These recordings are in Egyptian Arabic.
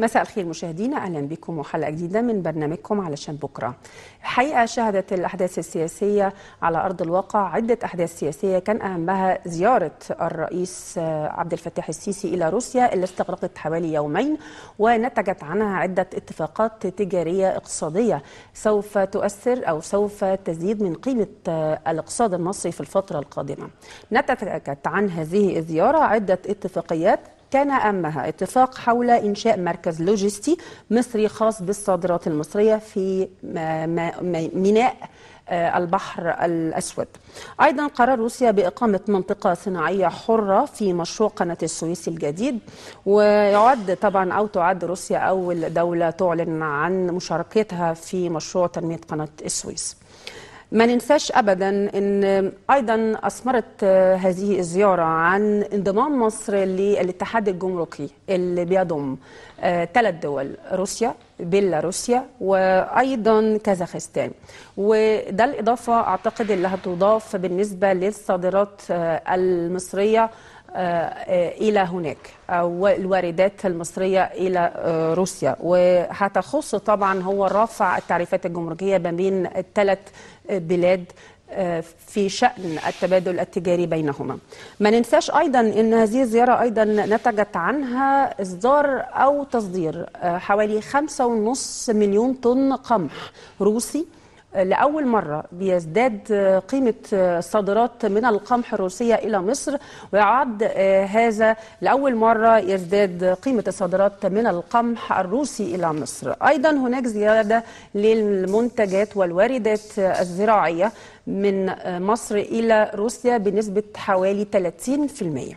مساء الخير مشاهدينا اهلا بكم وحلقه جديده من برنامجكم علشان بكره. الحقيقه شهدت الاحداث السياسيه على ارض الواقع عده احداث سياسيه كان اهمها زياره الرئيس عبد الفتاح السيسي الى روسيا اللي استغرقت حوالي يومين ونتجت عنها عده اتفاقات تجاريه اقتصاديه سوف تؤثر او سوف تزيد من قيمه الاقتصاد المصري في الفتره القادمه. نتجت عن هذه الزياره عده اتفاقيات كان أهمها اتفاق حول إنشاء مركز لوجستي مصري خاص بالصادرات المصرية في ميناء البحر الأسود أيضا قرار روسيا بإقامة منطقة صناعية حرة في مشروع قناة السويس الجديد ويعد طبعا أو تعد روسيا أول دولة تعلن عن مشاركتها في مشروع تنمية قناة السويس ما ننساش ابدا ان ايضا اثمرت هذه الزياره عن انضمام مصر للاتحاد الجمركي اللي بيضم ثلاث دول روسيا بيلاروسيا وايضا كازاخستان وده الاضافه اعتقد اللي هتضاف بالنسبه للصادرات المصريه الى هناك او الواردات المصريه الى روسيا وهتخص طبعا هو رفع التعريفات الجمركيه ما بين الثلاث بلاد في شأن التبادل التجاري بينهما ما ننساش أيضا أن هذه الزيارة أيضا نتجت عنها إصدار أو تصدير حوالي 5.5 مليون طن قمح روسي لأول مرة بيزداد قيمة الصادرات من القمح الروسية إلى مصر ويعد هذا لأول مرة يزداد قيمة الصادرات من القمح الروسي إلى مصر أيضا هناك زيادة للمنتجات والواردات الزراعية من مصر إلى روسيا بنسبة حوالي 30%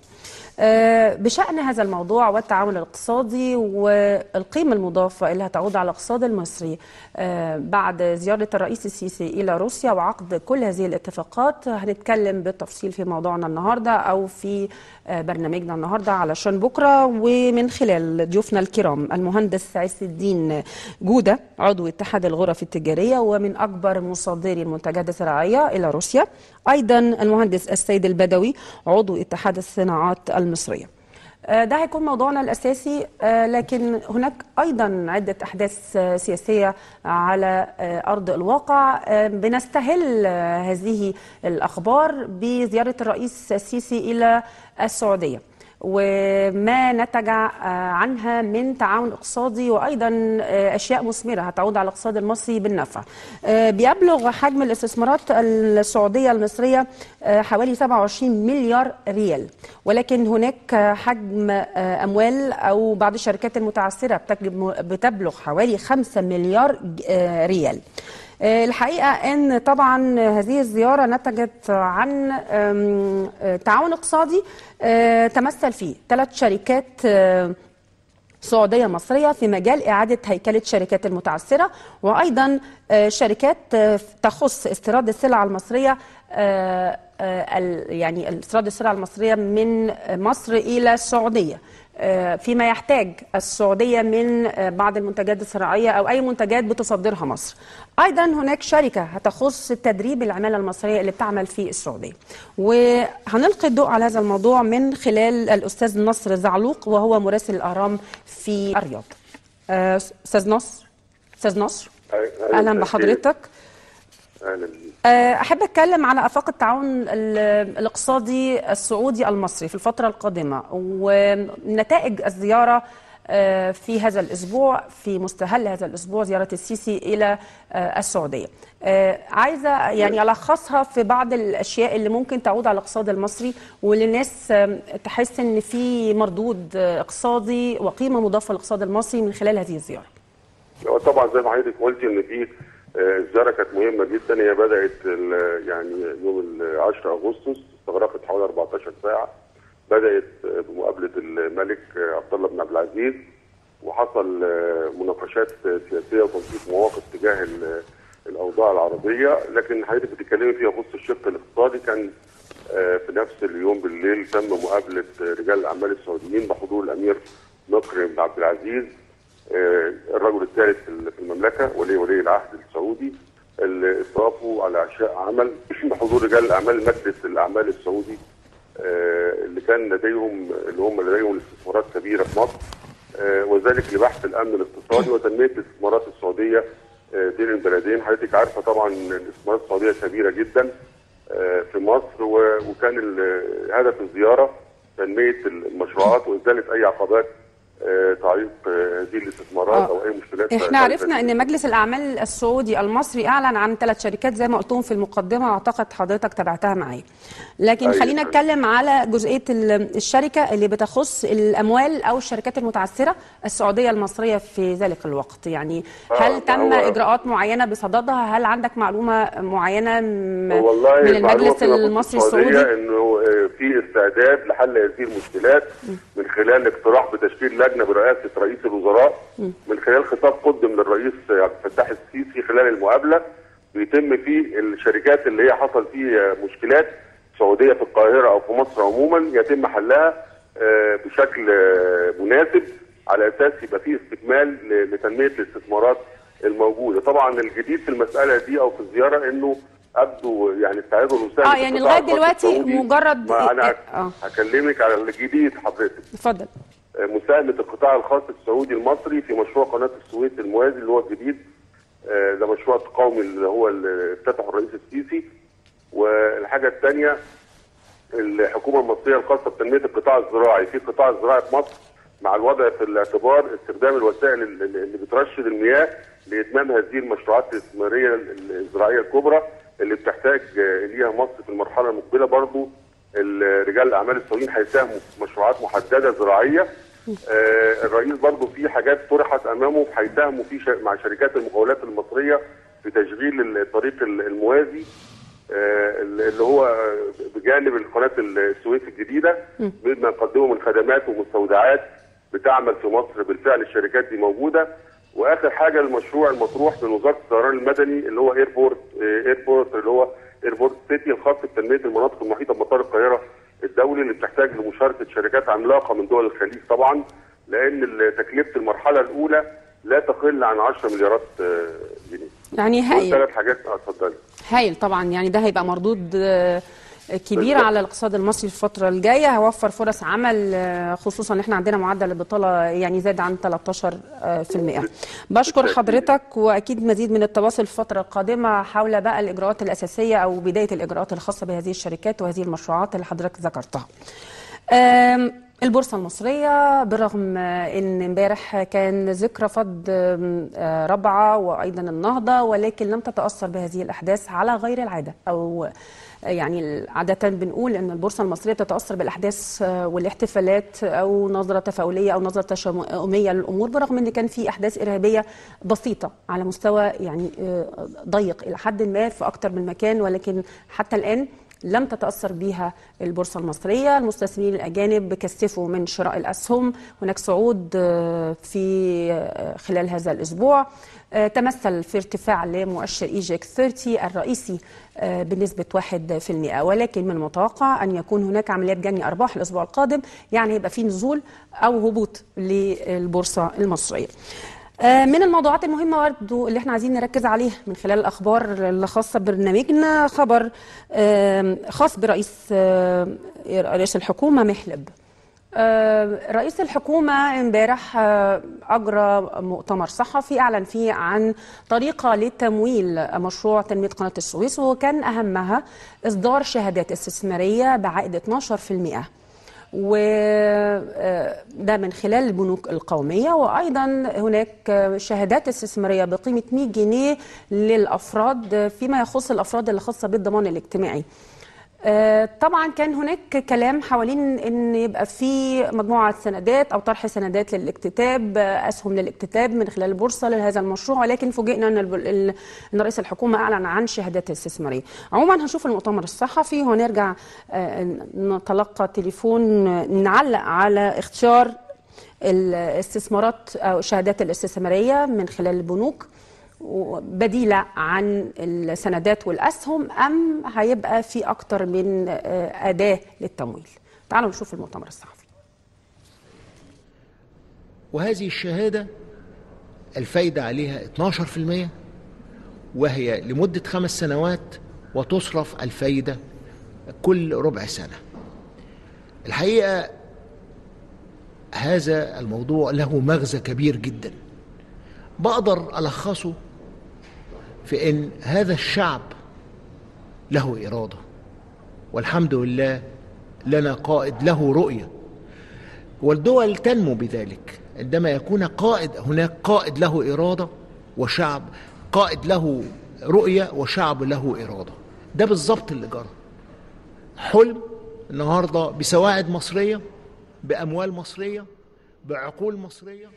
بشأن هذا الموضوع والتعاون الاقتصادي والقيمة المضافة اللي هتعود على الاقتصاد المصري بعد زيارة الرئيس السيسي إلى روسيا وعقد كل هذه الاتفاقات هنتكلم بالتفصيل في موضوعنا النهاردة أو في برنامجنا النهاردة علشان بكرة ومن خلال ضيوفنا الكرام المهندس عز الدين جودة عضو اتحاد الغرف التجارية ومن أكبر مصدري المنتجات الزراعية إلى روسيا أيضا المهندس السيد البدوي عضو اتحاد الصناعات المصرية ده هيكون موضوعنا الأساسي لكن هناك أيضا عدة أحداث سياسية على أرض الواقع بنستهل هذه الأخبار بزيارة الرئيس السيسي إلى السعودية وما نتج عنها من تعاون اقتصادي وايضا اشياء مثمره هتعود على الاقتصاد المصري بالنفع. بيبلغ حجم الاستثمارات السعوديه المصريه حوالي 27 مليار ريال ولكن هناك حجم اموال او بعض الشركات المتعثره بتبلغ حوالي 5 مليار ريال. الحقيقه ان طبعا هذه الزياره نتجت عن تعاون اقتصادي تمثل فيه ثلاث شركات سعودية مصرية في مجال إعادة هيكلة شركات المتعثرة وأيضا شركات تخص استيراد السلع المصرية يعني استيراد السلع المصرية من مصر إلى السعودية فيما يحتاج السعودية من بعض المنتجات الزراعية أو أي منتجات بتصدرها مصر أيضا هناك شركة هتخص تدريب العمالة المصرية اللي بتعمل في السعودية وهنلقي الضوء على هذا الموضوع من خلال الأستاذ نصر زعلوق وهو مراسل الأهرام في الرياض أستاذ نصر أستاذ نصر أهلا بحضرتك اهلا احب اتكلم على افاق التعاون الاقتصادي السعودي المصري في الفتره القادمه ونتائج الزياره في هذا الاسبوع في مستهل هذا الاسبوع زياره السيسي الى السعوديه. عايزه يعني الخصها في بعض الاشياء اللي ممكن تعود على الاقتصاد المصري واللي الناس تحس ان في مردود اقتصادي وقيمه مضافه للاقتصاد المصري من خلال هذه الزياره. طبعا زي ما حضرتك قلتي ان في الزياره كانت مهمه جدا هي بدات يعني يوم 10 اغسطس استغرقت حوالي 14 ساعه بدات بمقابله الملك عبد الله بن عبد العزيز وحصل مناقشات سياسيه وتنسيق مواقف تجاه الاوضاع العربيه لكن حضرتك بتتكلمي فيها بخصوص الشق الاقتصادي كان في نفس اليوم بالليل تم مقابله رجال الاعمال السعوديين بحضور الامير مكرم بن عبد العزيز الرجل الثالث في المملكه ولي ولي العهد السعودي اللي اضافوا على عشاء عمل بحضور رجال الاعمال مجلس الاعمال السعودي اللي كان لديهم اللي هم لديهم استثمارات كبيره في مصر آه، وذلك لبحث الامن الاقتصادي وتنميه الاستثمارات السعوديه آه، بين البلدين حضرتك عارفه طبعا ان الاستثمارات السعوديه كبيره جدا آه، في مصر و- وكان ال- هدف الزياره تنميه المشروعات وازاله اي عقبات آه، تعيق آه، هذه الاستثمارات آه. او اي مشكلات احنا عرفنا ان مجلس الاعمال السعودي المصري اعلن عن ثلاث شركات زي ما قلتهم في المقدمه اعتقد حضرتك تابعتها معايا لكن أيوة. خلينا نتكلم على جزئيه ال- الشركه اللي بتخص الاموال او الشركات المتعثره السعوديه المصريه في ذلك الوقت يعني آه، هل ما تم هو- اجراءات معينه بصددها هل عندك معلومه معينه م- والله من المعلومة المجلس فيما يخص المصري السعودية السعودي انه آه، في استعداد لحل هذه المشكلات من خلال اقتراح بتشكيل لجنه برئاسه رئيس الوزراء من خلال خطاب قدم للرئيس عبد الفتاح السيسي خلال المقابله بيتم فيه الشركات اللي هي حصل فيه مشكلات سعوديه في القاهره او في مصر عموما يتم حلها آه، بشكل آه، مناسب على اساس يبقى فيه استكمال ل- لتنميه الاستثمارات الموجوده طبعا الجديد في المساله دي او في الزياره انه ابدو يعني استعداد الوسائل اه يعني لغايه دلوقتي مجرد ما انا اه هكلمك على الجديد حضرتك اتفضل مساهمه القطاع الخاص السعودي المصري في مشروع قناه السويس الموازي اللي هو الجديد آه، ده مشروع قومي اللي هو اللي افتتحه الرئيس السيسي والحاجه الثانيه الحكومه المصريه الخاصه بتنميه القطاع الزراعي في القطاع الزراعي في مصر مع الوضع في الاعتبار استخدام الوسائل اللي اللي بترشد المياه لاتمام هذه المشروعات الاستثماريه الزراعيه الكبرى اللي بتحتاج آه، ليها مصر في المرحله المقبله برضو ال- رجال الاعمال السعوديين هيساهموا في مشروعات محدده زراعيه آه، الرئيس برضو في حاجات طرحت امامه هيساهموا في ش- مع شركات المقاولات المصريه في تشغيل الطريق ال- الموازي آه، اللي هو بجانب قناه السويس الجديده بما نقدمه من خدمات ومستودعات بتعمل في مصر بالفعل الشركات دي موجوده واخر حاجه المشروع المطروح من وزاره الطيران المدني اللي هو ايربورت ايربورت اللي هو ايربورت سيتي الخاص بتنميه المناطق المحيطه بمطار القاهره الدولي اللي بتحتاج لمشاركه شركات عملاقه من دول الخليج طبعا لان ال- تكلفه المرحله الاولى لا تقل عن 10 مليارات آه، جنيه. يعني هايل ثلاث حاجات اه اتفضلي. هايل طبعا يعني ده هيبقى مردود آه، كبير بالظبط. على الاقتصاد المصري في الفتره الجايه هيوفر فرص عمل آه، خصوصا ان احنا عندنا معدل البطاله يعني زاد عن 13 آه، في المئة بشكر بالتأكيد. حضرتك واكيد مزيد من التواصل في الفتره القادمه حول بقى الاجراءات الاساسيه او بدايه الاجراءات الخاصه بهذه الشركات وهذه المشروعات اللي حضرتك ذكرتها آم، البورصة المصرية برغم آه، ان امبارح كان ذكرى فض آم، آه، ربعة وايضا النهضة ولكن لم تتأثر بهذه الاحداث على غير العادة او آه، يعني عادة بنقول ان البورصة المصرية بتتأثر بالاحداث آه، والاحتفالات او نظرة تفاؤلية او نظرة تشاؤمية للامور برغم ان كان في احداث ارهابية بسيطة على مستوى يعني آه، ضيق الى حد ما في اكثر من مكان ولكن حتى الان لم تتأثر بها البورصة المصرية المستثمرين الأجانب كثفوا من شراء الأسهم هناك صعود آه، في آه، خلال هذا الأسبوع آه، تمثل في ارتفاع لمؤشر إيجيك 30 الرئيسي آه، بنسبة 1% ولكن من المتوقع أن يكون هناك عمليات جني أرباح الأسبوع القادم يعني يبقى في نزول أو هبوط للبورصة المصرية آه، من الموضوعات المهمة برضو اللي احنا عايزين نركز عليها من خلال الأخبار اللي خاصة ببرنامجنا خبر آم، خاص برئيس آم، رئيس الحكومة محلب آه، رئيس الحكومة امبارح آه، أجرى مؤتمر صحفي أعلن فيه عن طريقة لتمويل مشروع تنمية قناة السويس وكان أهمها إصدار شهادات استثمارية بعائد 12% وده من خلال البنوك القومية وأيضا هناك شهادات استثمارية بقيمة 100 جنيه للأفراد فيما يخص الأفراد اللي خاصة بالضمان الاجتماعي آه، طبعا كان هناك كلام حوالين ان يبقى في مجموعه سندات او طرح سندات للاكتتاب آه، اسهم للاكتتاب من خلال البورصه لهذا المشروع ولكن فوجئنا ان الب- ال- ان رئيس الحكومه اعلن عن شهادات استثماريه. عموما هنشوف المؤتمر الصحفي وهنرجع آه، نتلقى تليفون آه، نعلق على اختيار الاستثمارات او الشهادات الاستثماريه من خلال البنوك بديلة عن السندات والأسهم أم هيبقى في أكتر من آه، أداة للتمويل تعالوا نشوف المؤتمر الصحفي وهذه الشهادة الفايدة عليها 12% وهي لمدة خمس سنوات وتصرف الفايدة كل ربع سنة الحقيقة هذا الموضوع له مغزى كبير جدا بقدر ألخصه في أن هذا الشعب له إرادة والحمد لله لنا قائد له رؤية والدول تنمو بذلك عندما يكون قائد هناك قائد له إرادة وشعب قائد له رؤية وشعب له إرادة ده بالظبط اللي جرى حلم النهارده بسواعد مصرية بأموال مصرية بعقول مصرية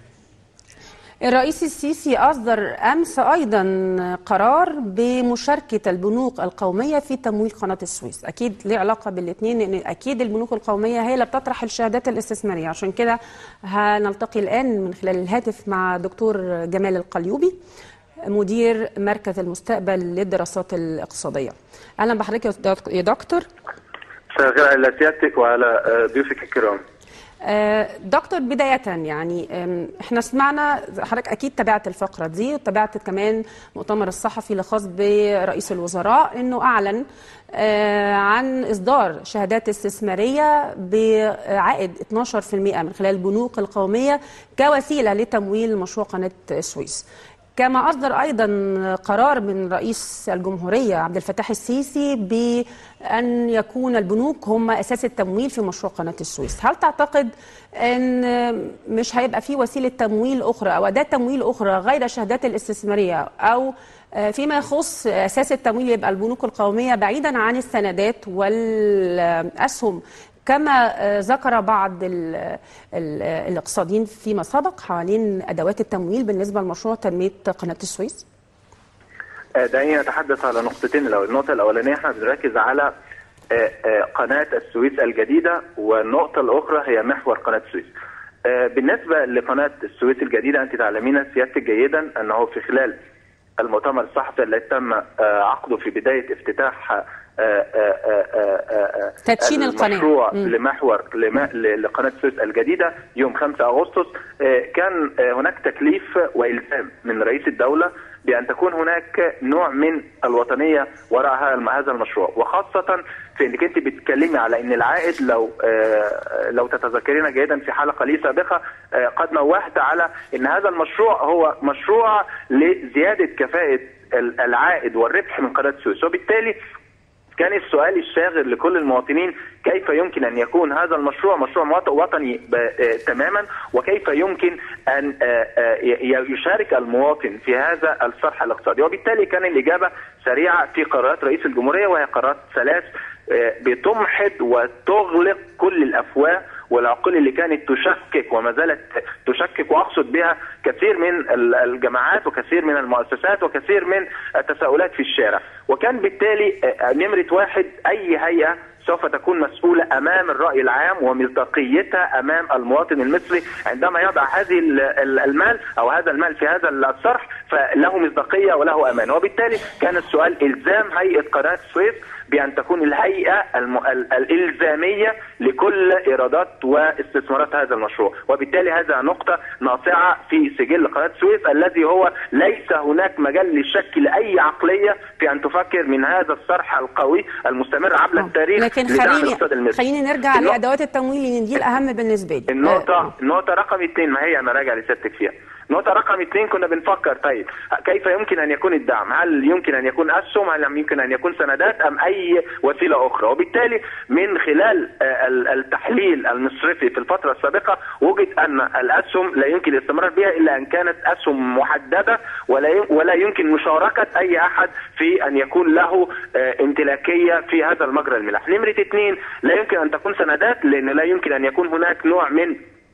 الرئيس السيسي أصدر أمس أيضا قرار بمشاركة البنوك القومية في تمويل قناة السويس أكيد ليه علاقة بالاثنين لأن أكيد البنوك القومية هي اللي بتطرح الشهادات الاستثمارية عشان كده هنلتقي الآن من خلال الهاتف مع دكتور جمال القليوبي مدير مركز المستقبل للدراسات الاقتصادية أهلا بحضرتك يا دك- يا دكتور مساء الخير على سيادتك وعلى آه، ضيوفك الكرام آه، دكتور بداية يعني آم، احنا سمعنا حضرتك اكيد تابعت الفقرة دي وتابعت كمان مؤتمر الصحفي الخاص برئيس الوزراء انه اعلن آه، عن اصدار شهادات استثمارية بعائد 12% من خلال البنوك القومية كوسيلة لتمويل مشروع قناة السويس. كما أصدر أيضا قرار من رئيس الجمهورية عبد الفتاح السيسي بأن يكون البنوك هم أساس التمويل في مشروع قناة السويس هل تعتقد أن مش هيبقى في وسيلة تمويل أخرى أو أداة تمويل أخرى غير الشهادات الاستثمارية أو فيما يخص أساس التمويل يبقى البنوك القومية بعيدا عن السندات والأسهم كما ذكر بعض ال ال الاقتصاديين فيما سبق حوالين ادوات التمويل بالنسبه لمشروع تنميه قناه السويس؟ آه، دعيني نتحدث على نقطتين الأول النقطة الأولانية احنا بنركز على آه، آه، قناة السويس الجديدة والنقطة الأخرى هي محور قناة السويس آه، بالنسبة لقناة السويس الجديدة أنت تعلمين سيادتك جيدا أنه في خلال المؤتمر الصحفي الذي تم آه، عقده في بداية افتتاح آه، آه، آه، آه، آه، تدشين القناة. المشروع مم. لمحور لما- ل- لقناة السويس الجديدة يوم 5 أغسطس آه، كان آه، هناك تكليف وإلزام من رئيس الدولة بأن تكون هناك نوع من الوطنية وراء هذا- هذا المشروع وخاصة في انك انت بتتكلمي على ان العائد لو آه، لو تتذكرين جيدا في حلقه لي سابقه آه، قد نوهت على ان هذا المشروع هو مشروع لزياده كفاءه ال- العائد والربح من قناه السويس وبالتالي كان السؤال الشاغر لكل المواطنين كيف يمكن ان يكون هذا المشروع مشروع مواط- وطني ب- آه، تماما وكيف يمكن ان آه، آه، ي- يشارك المواطن في هذا الصرح الاقتصادي وبالتالي كان الاجابه سريعه في قرارات رئيس الجمهوريه وهي قرارات ثلاث آه، بتمحض وتغلق كل الافواه والعقول اللي كانت تشكك وما زالت تشكك واقصد بها كثير من ال- الجماعات وكثير من المؤسسات وكثير من التساؤلات في الشارع وكان بالتالي آه، نمره واحد اي هيئه سوف تكون مسؤولة أمام الرأي العام ومصداقيتها أمام المواطن المصري عندما يضع هذه ال- ال- المال أو هذا المال في هذا الصرح فله مصداقية وله أمان وبالتالي كان السؤال إلزام هيئة قناة السويس بأن تكون الهيئة الم... ال- الإلزامية لكل إيرادات واستثمارات هذا المشروع وبالتالي هذا نقطة ناصعة في سجل قناة السويس الذي هو ليس هناك مجال للشك لأي عقلية في أن تفكر من هذا الصرح القوي المستمر عبر التاريخ لكن لدعم خليني الاقتصاد المصري خليني نرجع النقطة- لادوات التمويل لان دي الاهم بالنسبه لي النقطة النقطة رقم اثنين ما هي أنا راجع لسيادتك فيها. نقطة رقم اثنين كنا بنفكر طيب كيف يمكن أن يكون الدعم؟ هل يمكن أن يكون أسهم؟ هل يمكن أن يكون سندات أم أي وسيلة أخرى؟ وبالتالي من خلال آه، ال- التحليل المصرفي في الفترة السابقة وجد أن الأسهم لا يمكن الاستمرار بها إلا أن كانت أسهم محددة ولا يم- ولا يمكن مشاركة أي أحد في أن يكون له آه، امتلاكية في هذا المجرى الملاح. نمرة اثنين لا يمكن أن تكون سندات لأن لا يمكن أن يكون هناك نوع من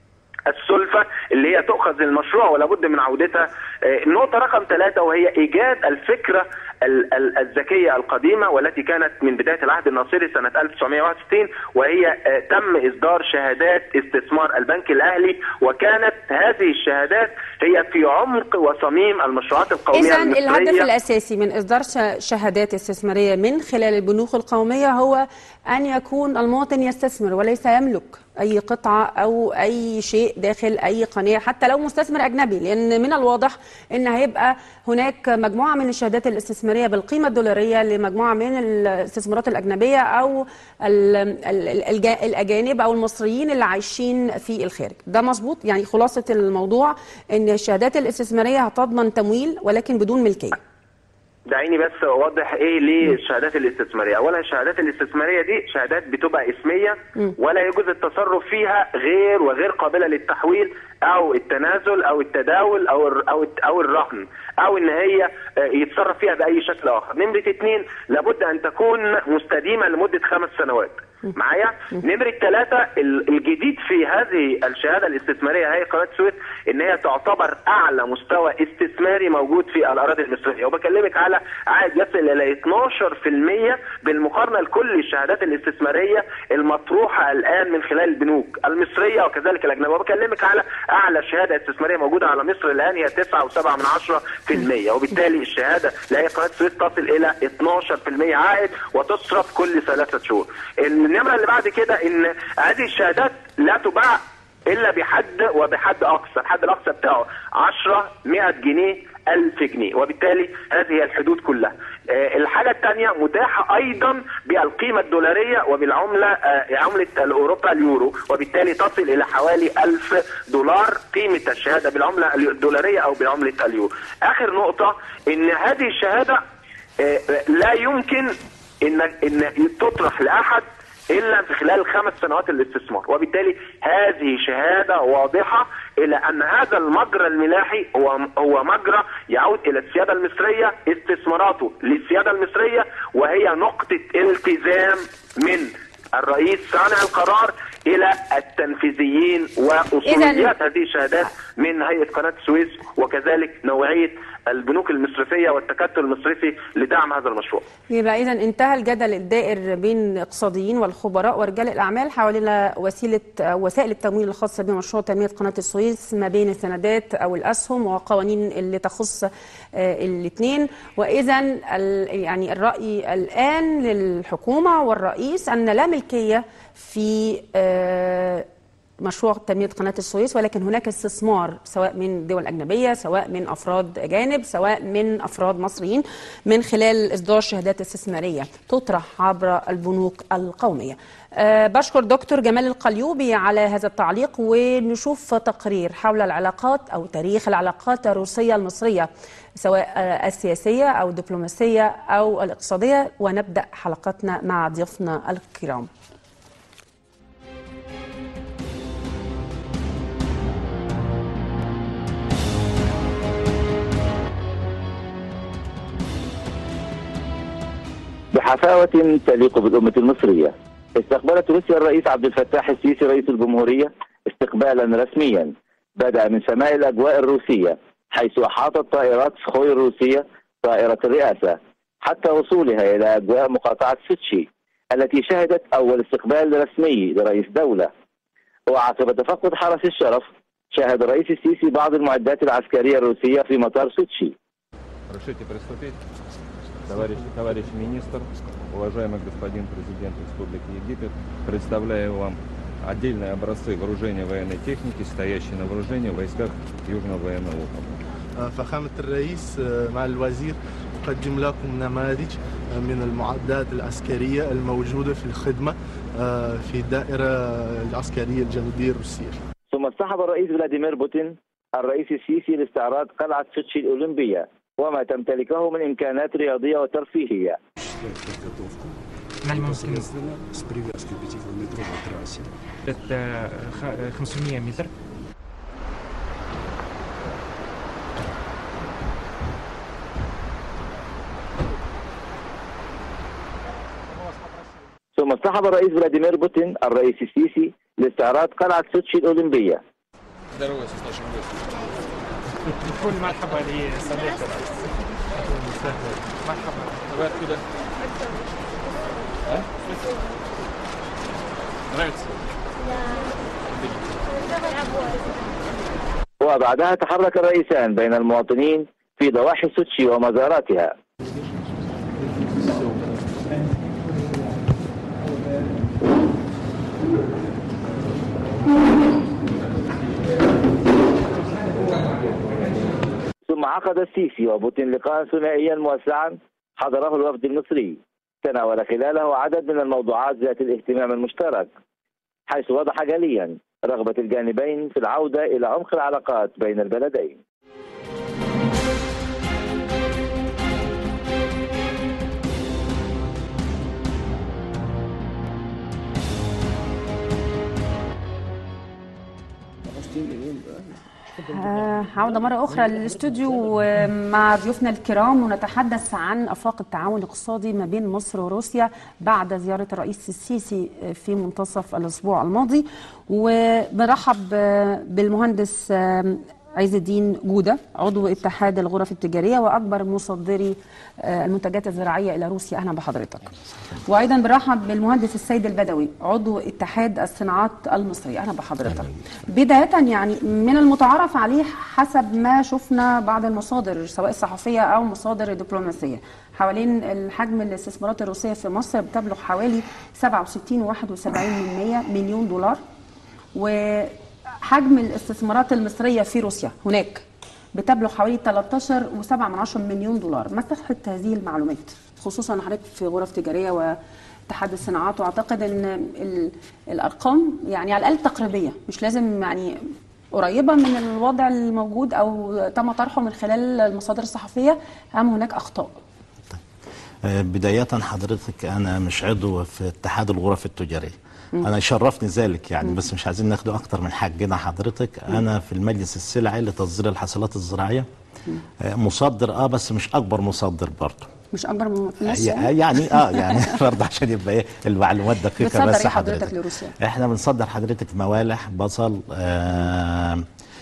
السلفة اللي هي تؤخذ للمشروع ولا بد من عودتها آه، النقطة رقم ثلاثة وهي إيجاد الفكرة ال- ال- الذكية القديمة والتي كانت من بداية العهد الناصري سنة 1961 وهي آه، تم إصدار شهادات استثمار البنك الأهلي وكانت هذه الشهادات هي في عمق وصميم المشروعات القومية اذا المصرية الهدف الاساسي من اصدار ش- شهادات استثماريه من خلال البنوك القوميه هو ان يكون المواطن يستثمر وليس يملك اي قطعه او اي شيء داخل اي قناه حتى لو مستثمر اجنبي لان من الواضح ان هيبقى هناك مجموعه من الشهادات الاستثماريه الاستثماريه بالقيمه الدولاريه لمجموعه من الاستثمارات الاجنبيه او ال- ال- الج- الاجانب او المصريين اللي عايشين في الخارج ده مظبوط يعني خلاصه الموضوع ان الشهادات الاستثماريه هتضمن تمويل ولكن بدون ملكيه دعيني بس اوضح ايه ليه الشهادات الاستثماريه اولا الشهادات الاستثماريه دي شهادات بتبقى اسميه ولا يجوز التصرف فيها غير وغير قابله للتحويل او التنازل او التداول او الر- او الت- او الرهن او ان هي آه، يتصرف فيها باي شكل اخر نمره اثنين لابد ان تكون مستديمه لمده خمس سنوات معايا نمرة ثلاثة الجديد في هذه الشهادة الاستثمارية هي قناة السويس ان هي تعتبر اعلى مستوى استثماري موجود في الاراضي المصرية وبكلمك على عائد يصل الى 12% بالمقارنة لكل الشهادات الاستثمارية المطروحة الان من خلال البنوك المصرية وكذلك الاجنبية وبكلمك على اعلى شهادة استثمارية موجودة على مصر الان هي 9.7 من 10% وبالتالي الشهادة اللي هي قناة السويس تصل الى 12% عائد وتصرف كل ثلاثة شهور النمرة اللي بعد كده ان هذه الشهادات لا تباع الا بحد وبحد اقصى الحد الاقصى بتاعه 10 100 جنيه 1000 جنيه وبالتالي هذه هي الحدود كلها آه، الحاجة الثانية متاحة أيضا بالقيمة الدولارية وبالعملة آه، عملة الأوروبا اليورو وبالتالي تصل إلى حوالي 1000 دولار قيمة الشهادة بالعملة الدولارية أو بعملة اليورو آخر نقطة إن هذه الشهادة آه، لا يمكن ان ان تطرح لاحد الا في خلال خمس سنوات الاستثمار وبالتالي هذه شهاده واضحه الى ان هذا المجرى الملاحي هو هو مجرى يعود الى السياده المصريه استثماراته للسياده المصريه وهي نقطه التزام من الرئيس صانع القرار الى التنفيذيين واصوليات هذه الشهادات من هيئه قناه السويس وكذلك نوعيه البنوك المصرفيه والتكتل المصرفي لدعم هذا المشروع. يبقى اذا انتهى الجدل الدائر بين الاقتصاديين والخبراء ورجال الاعمال حول وسيله وسائل التمويل الخاصه بمشروع تنميه قناه السويس ما بين السندات او الاسهم وقوانين اللي تخص الاثنين واذا يعني الراي الان للحكومه والرئيس ان لا ملكيه في آه مشروع تنمية قناة السويس ولكن هناك استثمار سواء من دول أجنبية سواء من أفراد أجانب سواء من أفراد مصريين من خلال إصدار شهادات استثمارية تطرح عبر البنوك القومية أه بشكر دكتور جمال القليوبي على هذا التعليق ونشوف تقرير حول العلاقات أو تاريخ العلاقات الروسية المصرية سواء السياسية أو الدبلوماسية أو الاقتصادية ونبدأ حلقتنا مع ضيوفنا الكرام بحفاوة تليق بالأمة المصرية استقبلت روسيا الرئيس عبد الفتاح السيسي رئيس الجمهورية استقبالا رسميا بدأ من سماء الأجواء الروسية حيث أحاطت طائرات سخوي الروسية طائرة الرئاسة حتى وصولها إلى أجواء مقاطعة سوتشي التي شهدت أول استقبال رسمي لرئيس دولة وعقب تفقد حرس الشرف شاهد الرئيس السيسي بعض المعدات العسكرية الروسية في مطار سوتشي Товарищ, товарищ министр, уважаемый господин президент Республики Египет, представляю вам отдельные образцы вооружения военной техники, стоящие на вооружении в войсках Южного военного округа. فخامة الرئيس مع الوزير أقدم لكم نماذج من المعدات العسكرية الموجودة في الخدمة في الدائرة العسكرية الجنوبية الروسية ثم اصطحب الرئيس فلاديمير بوتين الرئيس السيسي لاستعراض قلعة سوتشي الأولمبية وما تمتلكه من إمكانات رياضية وترفيهية непосредственно с привязкой к пятикилометровой трассе. Это 500 метров. ثم اصطحب الرئيس فلاديمير بوتين الرئيس السيسي لاستعراض قلعة سوتشي الأولمبية. Здоровья с нашим гостем. كل مرحبا لصديقنا مرحبا Вы откуда? А? Нравится? وبعدها تحرك الرئيسان بين المواطنين في ضواحي سوتشي ومزاراتها ثم عقد السيسي وبوتين لقاء ثنائيا موسعا حضره الوفد المصري تناول خلاله عدد من الموضوعات ذات الاهتمام المشترك حيث وضح جليا رغبة الجانبين في العودة إلى عمق العلاقات بين البلدين آه، عودة مرة أخرى للاستوديو آه، مع ضيوفنا الكرام ونتحدث عن آفاق التعاون الاقتصادي ما بين مصر وروسيا بعد زيارة الرئيس السيسي آه، في منتصف الأسبوع الماضي وبنرحب آه، بالمهندس آه، عز الدين جودة عضو اتحاد الغرف التجارية وأكبر مصدري آه، المنتجات الزراعية إلى روسيا أهلا بحضرتك وأيضا برحب بالمهندس السيد البدوي عضو اتحاد الصناعات المصرية أهلا بحضرتك بداية يعني من المتعارف عليه حسب ما شفنا بعض المصادر سواء الصحفية أو مصادر دبلوماسية حوالين الحجم الاستثمارات الروسية في مصر بتبلغ حوالي 67 و71 من 100 مليون دولار وحجم الاستثمارات المصرية في روسيا هناك بتبلغ حوالي 13 و7 من عشرة مليون دولار ما صحة هذه المعلومات خصوصا حضرتك في غرف تجارية واتحاد الصناعات واعتقد ان ال- الارقام يعني على الاقل تقريبيه مش لازم يعني قريبه من الوضع الموجود او تم طرحه من خلال المصادر الصحفيه ام هناك اخطاء آه، بداية حضرتك أنا مش عضو في اتحاد الغرف التجارية أنا يشرفني ذلك يعني بس مش عايزين ناخده أكتر من حقنا حضرتك أنا في المجلس السلعي لتصدير الحصلات الزراعية آه، مصدر أه بس مش أكبر مصدر برضه مش اكبر من الناس يعني يعني اه يعني برضه عشان يبقى ايه المعلومات دقيقه بتصدر بس ايه حضرتك لروسيا؟ احنا بنصدر حضرتك موالح بصل آه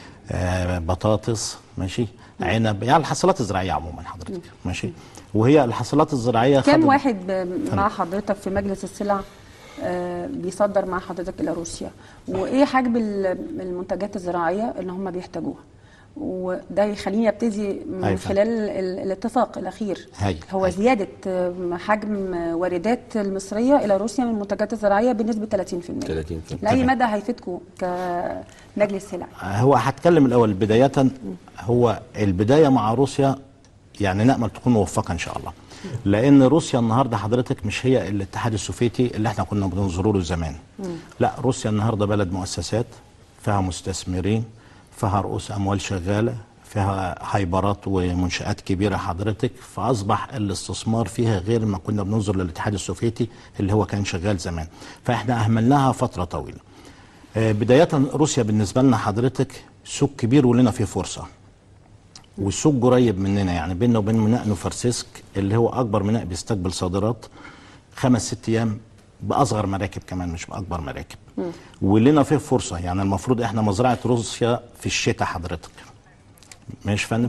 آه بطاطس ماشي عنب يعني الحصلات الزراعيه عموما حضرتك ماشي وهي الحصلات الزراعيه كم خدت- واحد ب- مع حضرتك في مجلس السلع آه، بيصدر مع حضرتك الى روسيا وايه حجم ال- المنتجات الزراعيه اللي هم بيحتاجوها وده يخليني ابتدي من أيوة. خلال ال- الاتفاق الاخير هاي. هو هاي. زياده آه، حجم واردات المصريه الى روسيا من المنتجات الزراعيه بنسبه 30% 30% لاي تمام. مدى هيفيدكم كمجلس سلع هو هتكلم الاول بدايه هو البدايه مع روسيا يعني نامل تكون موفقه ان شاء الله لان روسيا النهارده حضرتك مش هي الاتحاد السوفيتي اللي احنا كنا بننظروا له زمان لا روسيا النهارده بلد مؤسسات فيها مستثمرين فيها رؤوس اموال شغاله فيها هايبرات ومنشآت كبيرة حضرتك فأصبح الاستثمار فيها غير ما كنا بننظر للاتحاد السوفيتي اللي هو كان شغال زمان فإحنا أهملناها فترة طويلة آه، بداية روسيا بالنسبة لنا حضرتك سوق كبير ولنا فيه فرصة والسوق قريب مننا يعني بيننا وبين ميناء نوفرسيسك اللي هو أكبر ميناء بيستقبل صادرات خمس ست أيام بأصغر مراكب كمان مش بأكبر مراكب ولنا فيه فرصة يعني المفروض إحنا مزرعة روسيا في الشتاء حضرتك ماشي يا فندم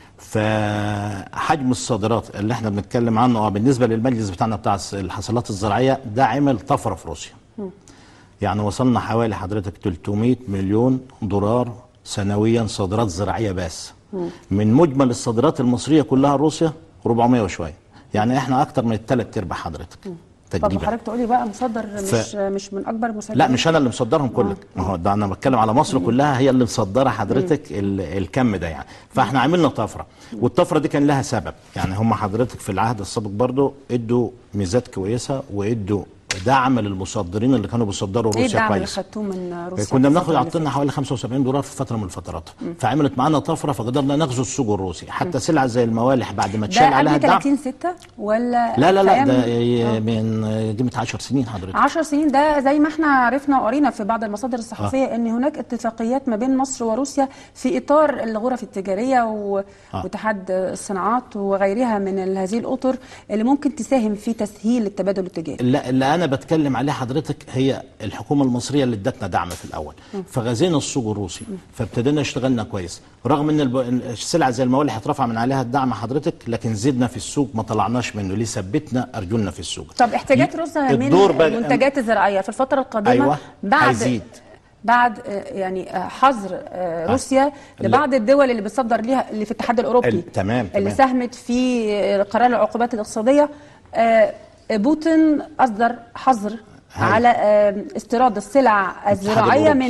فحجم الصادرات اللي احنا بنتكلم عنه اه بالنسبه للمجلس بتاعنا بتاع الحصلات الزراعيه ده عمل طفره في روسيا يعني وصلنا حوالي حضرتك 300 مليون دولار سنويا صادرات زراعيه بس من مجمل الصادرات المصريه كلها لروسيا 400 وشويه يعني احنا اكتر من الثلاث ارباع حضرتك طب تقريبا حضرتك تقولي بقى مصدر ف- مش مش من اكبر مسددين لا مش انا اللي مصدرهم كلك ما هو ده انا بتكلم على مصر كلها هي اللي مصدره حضرتك ال- الكم ده يعني فاحنا عملنا طفره والطفره دي كان لها سبب يعني هم حضرتك في العهد السابق برضو ادوا ميزات كويسه وادوا دعم للمصدرين اللي كانوا بيصدروا ايه روسيا الدعم اللي كويس خدتوه من روسيا كنا في بناخد الفترة اللي عطلنا حوالي 75 دولار في فتره من الفترات فعملت معانا طفره فقدرنا نغزو السوق الروسي حتى سلع زي الموالح بعد ما اتشال ده عليها قبل الدعم 30 6 ولا لا لا في لا أيام- ده آه. من قيمه 10 سنين حضرتك 10 سنين ده زي ما احنا عرفنا وقرينا في بعض المصادر الصحفيه ان هناك اتفاقيات ما بين مصر وروسيا في اطار الغرف التجاريه و... آه. واتحاد الصناعات وغيرها من ال- هذه الاطر اللي ممكن تساهم في تسهيل التبادل التجاري لا اللي انا بتكلم عليه حضرتك هي الحكومه المصريه اللي ادتنا دعم في الاول فغزينا السوق الروسي فابتدينا اشتغلنا كويس رغم ان الب- السلع زي الموالح اترفع من عليها الدعم حضرتك لكن زدنا في السوق ما طلعناش منه ليه ثبتنا ارجلنا في السوق طب احتياجات روسيا من الدور بقى- المنتجات الزراعيه في الفتره القادمه أيوة، بعد هيزيد. بعد آه، يعني آه، حظر آه، روسيا لبعض الدول اللي بتصدر ليها اللي في الاتحاد الاوروبي ال- تمام، اللي تمام. ساهمت في آه، قرار العقوبات الاقتصاديه آه، بوتين اصدر حظر هاي. على آه، استيراد السلع الزراعيه الأوروبي. منها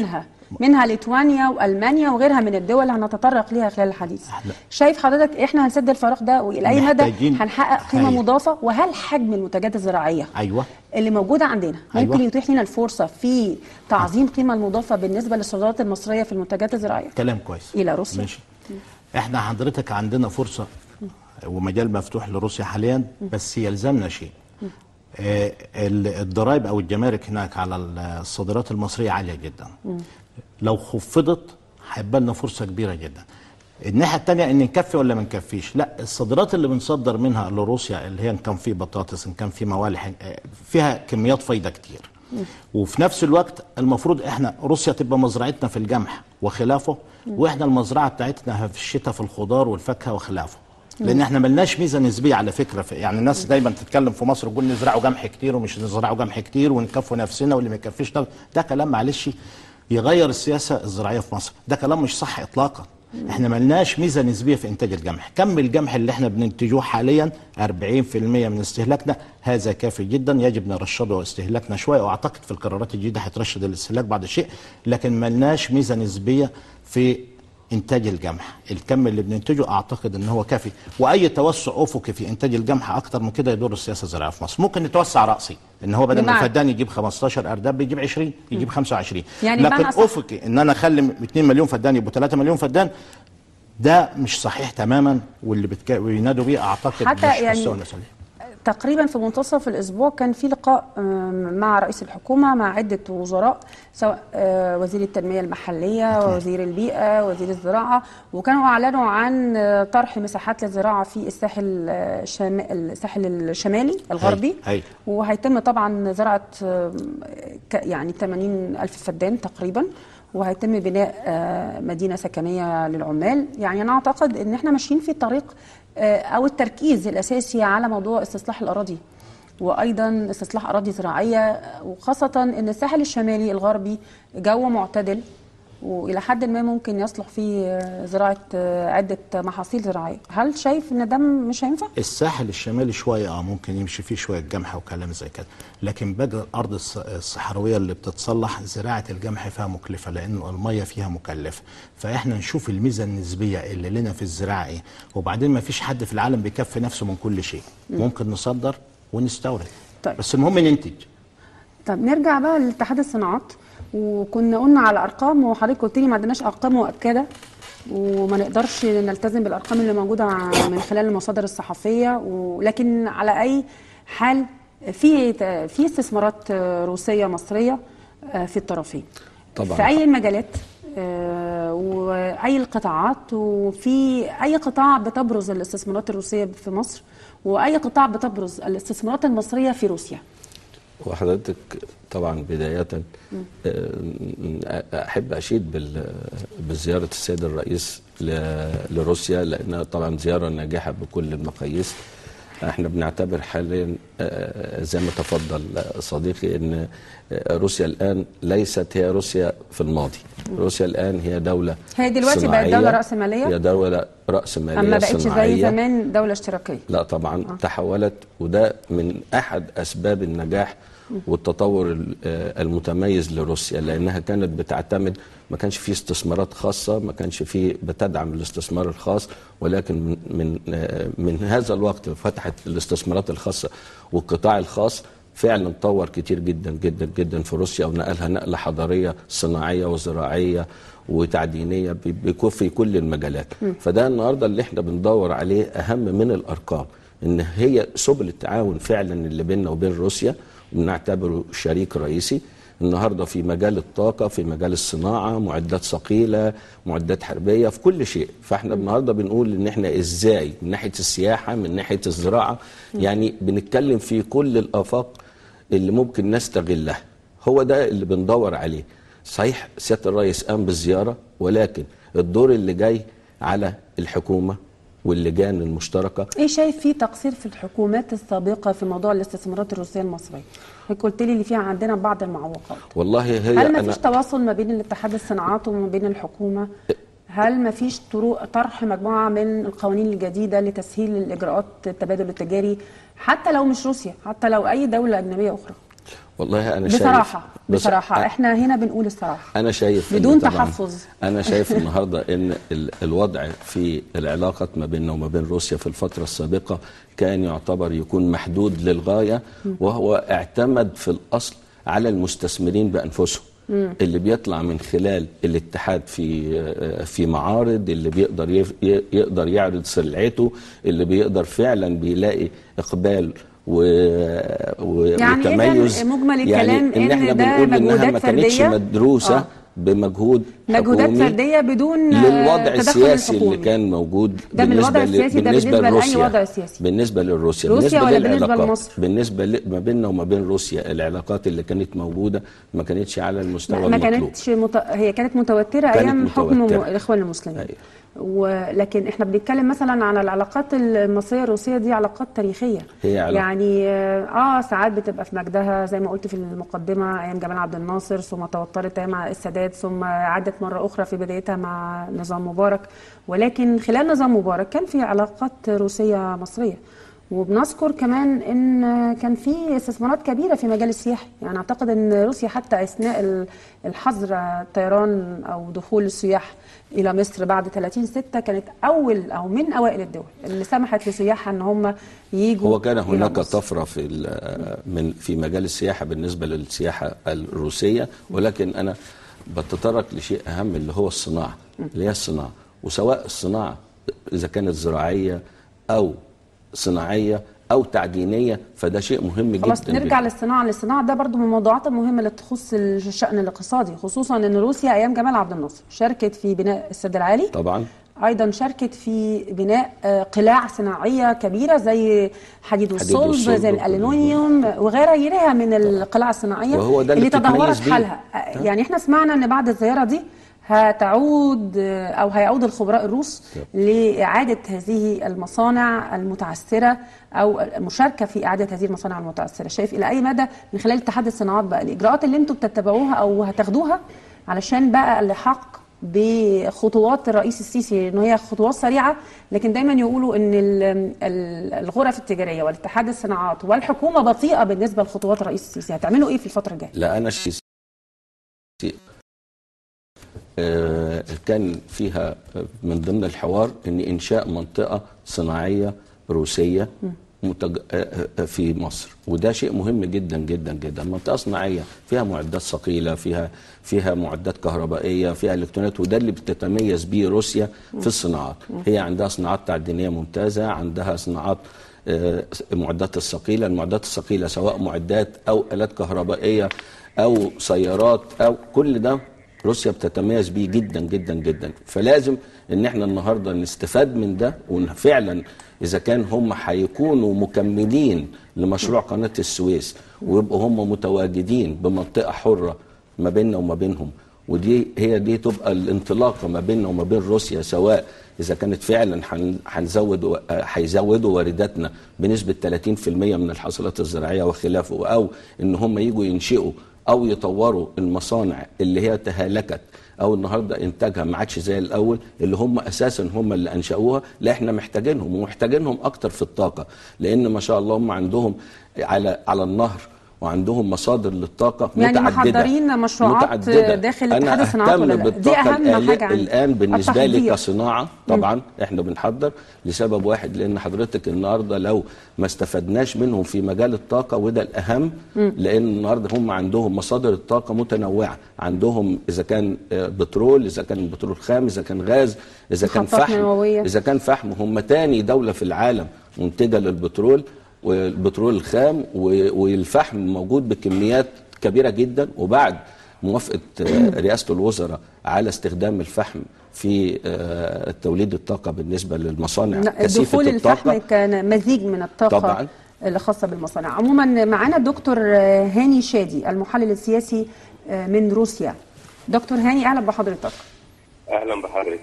منها ليتوانيا والمانيا وغيرها من الدول اللي هنتطرق ليها خلال الحديث شايف حضرتك احنا هنسد الفراغ ده والى اي مدى محتاجين- هنحقق قيمه أيوة. مضافه وهل حجم المنتجات الزراعيه ايوه اللي موجوده عندنا ممكن أيوة. يتيح لنا الفرصه في تعظيم القيمه المضافه بالنسبه للصادرات المصريه في المنتجات الزراعيه كلام كويس الى روسيا ماشي احنا حضرتك عندنا فرصه ومجال مفتوح لروسيا حاليا بس يلزمنا شيء آه، ال- الضرائب او الجمارك هناك على الصادرات المصريه عاليه جدا لو خفضت هيبقى لنا فرصه كبيره جدا الناحيه الثانيه ان نكفي ولا ما نكفيش لا الصادرات اللي بنصدر منها لروسيا اللي هي ان كان في بطاطس ان كان في موالح آه، فيها كميات فايده كتير وفي نفس الوقت المفروض احنا روسيا تبقى مزرعتنا في القمح وخلافه واحنا المزرعه بتاعتنا في الشتاء في الخضار والفاكهه وخلافه لان احنا ملناش ميزه نسبيه على فكره في يعني الناس دايما تتكلم في مصر تقول نزرعوا قمح كتير ومش نزرعوا قمح كتير ونكفوا نفسنا واللي ما يكفيش نفسه. ده كلام معلش يغير السياسه الزراعيه في مصر ده كلام مش صح اطلاقا احنا ملناش ميزه نسبيه في انتاج القمح كم القمح اللي احنا بننتجوه حاليا 40% من استهلاكنا هذا كافي جدا يجب نرشده استهلاكنا شويه واعتقد في القرارات الجديده هيترشد الاستهلاك بعد شيء لكن ملناش ميزه نسبيه في انتاج القمح الكم اللي بننتجه اعتقد ان هو كافي واي توسع افقي في انتاج القمح اكتر من كده يضر السياسه الزراعيه في مصر ممكن نتوسع راسي ان هو بدل ما بمعنى؟ الفدان يجيب 15 ارداب بيجيب 20 يجيب 25 يعني لكن بمعنى أصح- افقي ان انا اخلي 2 مليون فدان يبقوا 3 مليون فدان ده مش صحيح تماما واللي بتك... بينادوا بيه اعتقد حتى مش يعني مستوى المسؤوليه تقريبا في منتصف الاسبوع كان في لقاء آم، مع رئيس الحكومه مع عده وزراء سواء آه، وزير التنميه المحليه ووزير البيئه وزير الزراعه وكانوا اعلنوا عن آه، طرح مساحات للزراعه في الساحل آه، الشام- الساحل الشمالي الغربي هي. وهيتم طبعا زراعه آم، ك- يعني 80 الف فدان تقريبا وهيتم بناء آه، مدينه سكنيه للعمال يعني انا اعتقد ان احنا ماشيين في طريق آه، او التركيز الاساسي على موضوع استصلاح الاراضي وايضا استصلاح اراضي زراعيه وخاصه ان الساحل الشمالي الغربي جو معتدل والى حد ما ممكن يصلح فيه آه، زراعه آه، عده محاصيل زراعيه هل شايف ان ده مش هينفع الساحل الشمالي شويه اه ممكن يمشي فيه شويه قمح وكلام زي كده لكن باقي الارض الص- الصحراويه اللي بتتصلح زراعه القمح فيها مكلفه لانه الميه فيها مكلفه فاحنا نشوف الميزه النسبيه اللي لنا في الزراعه ايه وبعدين ما فيش حد في العالم بيكفي نفسه من كل شيء ممكن نصدر ونستورد طيب. بس المهم ننتج طب نرجع بقى لاتحاد الصناعات وكنا قلنا على ارقام وحضرتك قلت لي ما عندناش ارقام مؤكده وما نقدرش نلتزم بالارقام اللي موجوده من خلال المصادر الصحفيه ولكن على اي حال في في استثمارات روسيه مصريه في الطرفين طبعاً. في اي مجالات آه، واي القطاعات وفي اي قطاع بتبرز الاستثمارات الروسيه في مصر واي قطاع بتبرز الاستثمارات المصريه في روسيا وحضرتك طبعا بداية آه، أحب أشيد بال- بزيارة السيد الرئيس ل- لروسيا لأنها طبعا زيارة ناجحة بكل المقاييس احنا بنعتبر حاليا آه، زي ما تفضل صديقي ان آه، روسيا الان ليست هي روسيا في الماضي روسيا الان هي دوله هي دلوقتي بقت صناعية. دولة رأسمالية؟ هي دوله راسماليه اما بقتش زي صناعية. زمان دوله اشتراكيه لا طبعا تحولت وده من احد اسباب النجاح والتطور ال- آه، المتميز لروسيا لانها كانت بتعتمد ما كانش فيه استثمارات خاصه ما كانش فيه بتدعم الاستثمار الخاص ولكن من من آه، من هذا الوقت فتحت الاستثمارات الخاصه والقطاع الخاص فعلا طور كتير جدا جدا جدا في روسيا ونقلها نقله حضاريه صناعيه وزراعيه وتعدينيه ب- بك- في كل المجالات فده النهارده اللي احنا بندور عليه اهم من الارقام ان هي سبل التعاون فعلا اللي بيننا وبين روسيا وبنعتبره شريك رئيسي النهارده في مجال الطاقه في مجال الصناعه معدات ثقيله معدات حربيه في كل شيء فاحنا النهارده بنقول ان احنا ازاي من ناحيه السياحه من ناحيه الزراعه يعني بنتكلم في كل الافاق اللي ممكن نستغلها هو ده اللي بندور عليه صحيح سياده الرئيس قام بالزياره ولكن الدور اللي جاي على الحكومه واللجان المشتركه ايه شايف في تقصير في الحكومات السابقه في موضوع الاستثمارات الروسيه المصريه حضرتك قلت لي اللي فيها عندنا بعض المعوقات والله هي هل ما انا فيش تواصل ما بين الاتحاد الصناعات وما بين الحكومه هل ما فيش طرق طرح مجموعه من القوانين الجديده لتسهيل الاجراءات التبادل التجاري حتى لو مش روسيا حتى لو اي دوله اجنبيه اخرى والله انا شايف بصراحه بص- بصراحه أ- احنا هنا بنقول الصراحه انا شايف إن بدون طبعاً تحفظ. انا شايف النهارده ان ال- الوضع في العلاقه ما بيننا وما بين روسيا في الفتره السابقه كان يعتبر يكون محدود للغايه وهو اعتمد في الاصل على المستثمرين بانفسهم اللي بيطلع من خلال الاتحاد في في معارض اللي بيقدر يف- ي- يقدر يعرض سلعته اللي بيقدر فعلا بيلاقي اقبال و... و... يعني وتميز إذن مجمل الكلام يعني ان إن احنا ده بنقول انها مجهودات ما كانتش فردية. مدروسه آه. بمجهود مجهودات حكومي فرديه بدون آه، للوضع تدخل السياسي الحكومي. اللي كان موجود ده من الوضع السياسي ده بالنسبة لأي لروسيا وضع سياسي. بالنسبه لروسيا روسيا بالنسبه ولا بالنسبة للعلاقات لمصر؟ بالنسبه ل... ما بيننا وما بين روسيا العلاقات اللي كانت موجوده ما كانتش على المستوى لا ما المطلوب كانتش مت... هي كانت متوتره كانت ايام حكم متوترة. الاخوان المسلمين أيوة. ولكن احنا بنتكلم مثلا عن العلاقات المصريه الروسيه دي علاقات تاريخيه هي علاقة. يعني اه ساعات بتبقى في مجدها زي ما قلت في المقدمه ايام جمال عبد الناصر ثم توترت ايام السادات ثم عادت مره اخرى في بدايتها مع نظام مبارك ولكن خلال نظام مبارك كان في علاقات روسيه مصريه وبنذكر كمان ان كان في استثمارات كبيره في مجال السياحه يعني اعتقد ان روسيا حتى اثناء ال- الحظر طيران او دخول السياح الى مصر بعد 30 6 كانت اول او من اوائل الدول اللي سمحت لسياحها ان هم يجوا هو كان إلى هناك مصر. طفره في ال- من في مجال السياحه بالنسبه للسياحه الروسيه ولكن انا بتطرق لشيء اهم اللي هو الصناعه اللي هي الصناعه وسواء الصناعه اذا كانت زراعيه او صناعيه او تعدينيه فده شيء مهم جدا خلاص نرجع بالنسبة- للصناعه للصناعه ده برضو من الموضوعات المهمه اللي تخص الشان الاقتصادي خصوصا ان روسيا ايام جمال عبد الناصر شاركت في بناء السد العالي طبعا ايضا شاركت في بناء آه، قلاع صناعيه كبيره زي حديد والصلب والصلب زي وكل الالومنيوم وغيرها من القلاع الصناعيه وهو ده اللي اللي تدهورت بتتميز بيه. حالها آه، يعني احنا سمعنا ان بعد الزياره دي هتعود آه، او هيعود الخبراء الروس لاعاده هذه المصانع المتعثره او المشاركه في اعاده هذه المصانع المتعثره شايف الى اي مدى من خلال اتحاد الصناعات بقى الاجراءات اللي انتم بتتبعوها او هتاخدوها علشان بقى اللحاق بخطوات الرئيس السيسي ان هي خطوات سريعه لكن دايما يقولوا ان ال- ال- الغرف التجاريه والاتحاد الصناعات والحكومه بطيئه بالنسبه لخطوات الرئيس السيسي هتعملوا ايه في الفتره الجايه؟ لا انا شيء آه، كان فيها من ضمن الحوار ان انشاء منطقه صناعيه روسيه متج... آه، آه، في مصر وده شيء مهم جدا جدا جدا منطقه صناعيه فيها معدات ثقيله فيها فيها معدات كهربائيه فيها الكترونيات وده اللي بتتميز به روسيا في الصناعات هي عندها صناعات تعدينيه ممتازه عندها صناعات آه، المعدات الثقيله المعدات الثقيله سواء معدات او الات كهربائيه او سيارات او كل ده روسيا بتتميز بيه جدا جدا جدا فلازم ان احنا النهارده نستفاد من ده وفعلا اذا كان هم هيكونوا مكملين لمشروع قناه السويس ويبقوا هم متواجدين بمنطقه حره ما بيننا وما بينهم ودي هي دي تبقى الانطلاقه ما بيننا وما بين روسيا سواء اذا كانت فعلا هن- هنزود هيزودوا وارداتنا بنسبه 30% من الحاصلات الزراعيه وخلافه او ان هم يجوا ينشئوا او يطوروا المصانع اللي هي تهالكت او النهارده انتاجها ما عادش زي الاول اللي هم اساسا هم اللي انشاوها لا احنا محتاجينهم ومحتاجينهم اكتر في الطاقه لان ما شاء الله هم عندهم على على النهر وعندهم مصادر للطاقه يعني متعدده محضرين مشروعات متعددة. داخل أنا اتحاد الصناعات أهتم ولا لا؟ دي بالطاقة أهم الآلية حاجة عندي. الآن بالنسبة لي التحضير. كصناعة طبعا احنا بنحضر لسبب واحد لأن حضرتك النهاردة لو ما استفدناش منهم في مجال الطاقة وده الأهم لأن النهاردة هم عندهم مصادر الطاقة متنوعة عندهم إذا كان آه، بترول إذا كان بترول خام إذا كان غاز إذا كان محطات فحم نووية. إذا كان فحم هم تاني دولة في العالم منتجة للبترول والبترول الخام و- والفحم موجود بكميات كبيرة جدا وبعد موافقة آه، رئاسة الوزراء على استخدام الفحم في آه، توليد الطاقة بالنسبة للمصانع لا، كثيفة دخول الفحم الطاقة كان مزيج من الطاقة طبعاً. اللي خاصة بالمصانع عموما معانا الدكتور هاني شادي المحلل السياسي من روسيا دكتور هاني أهلا بحضرتك اهلا بحضرتك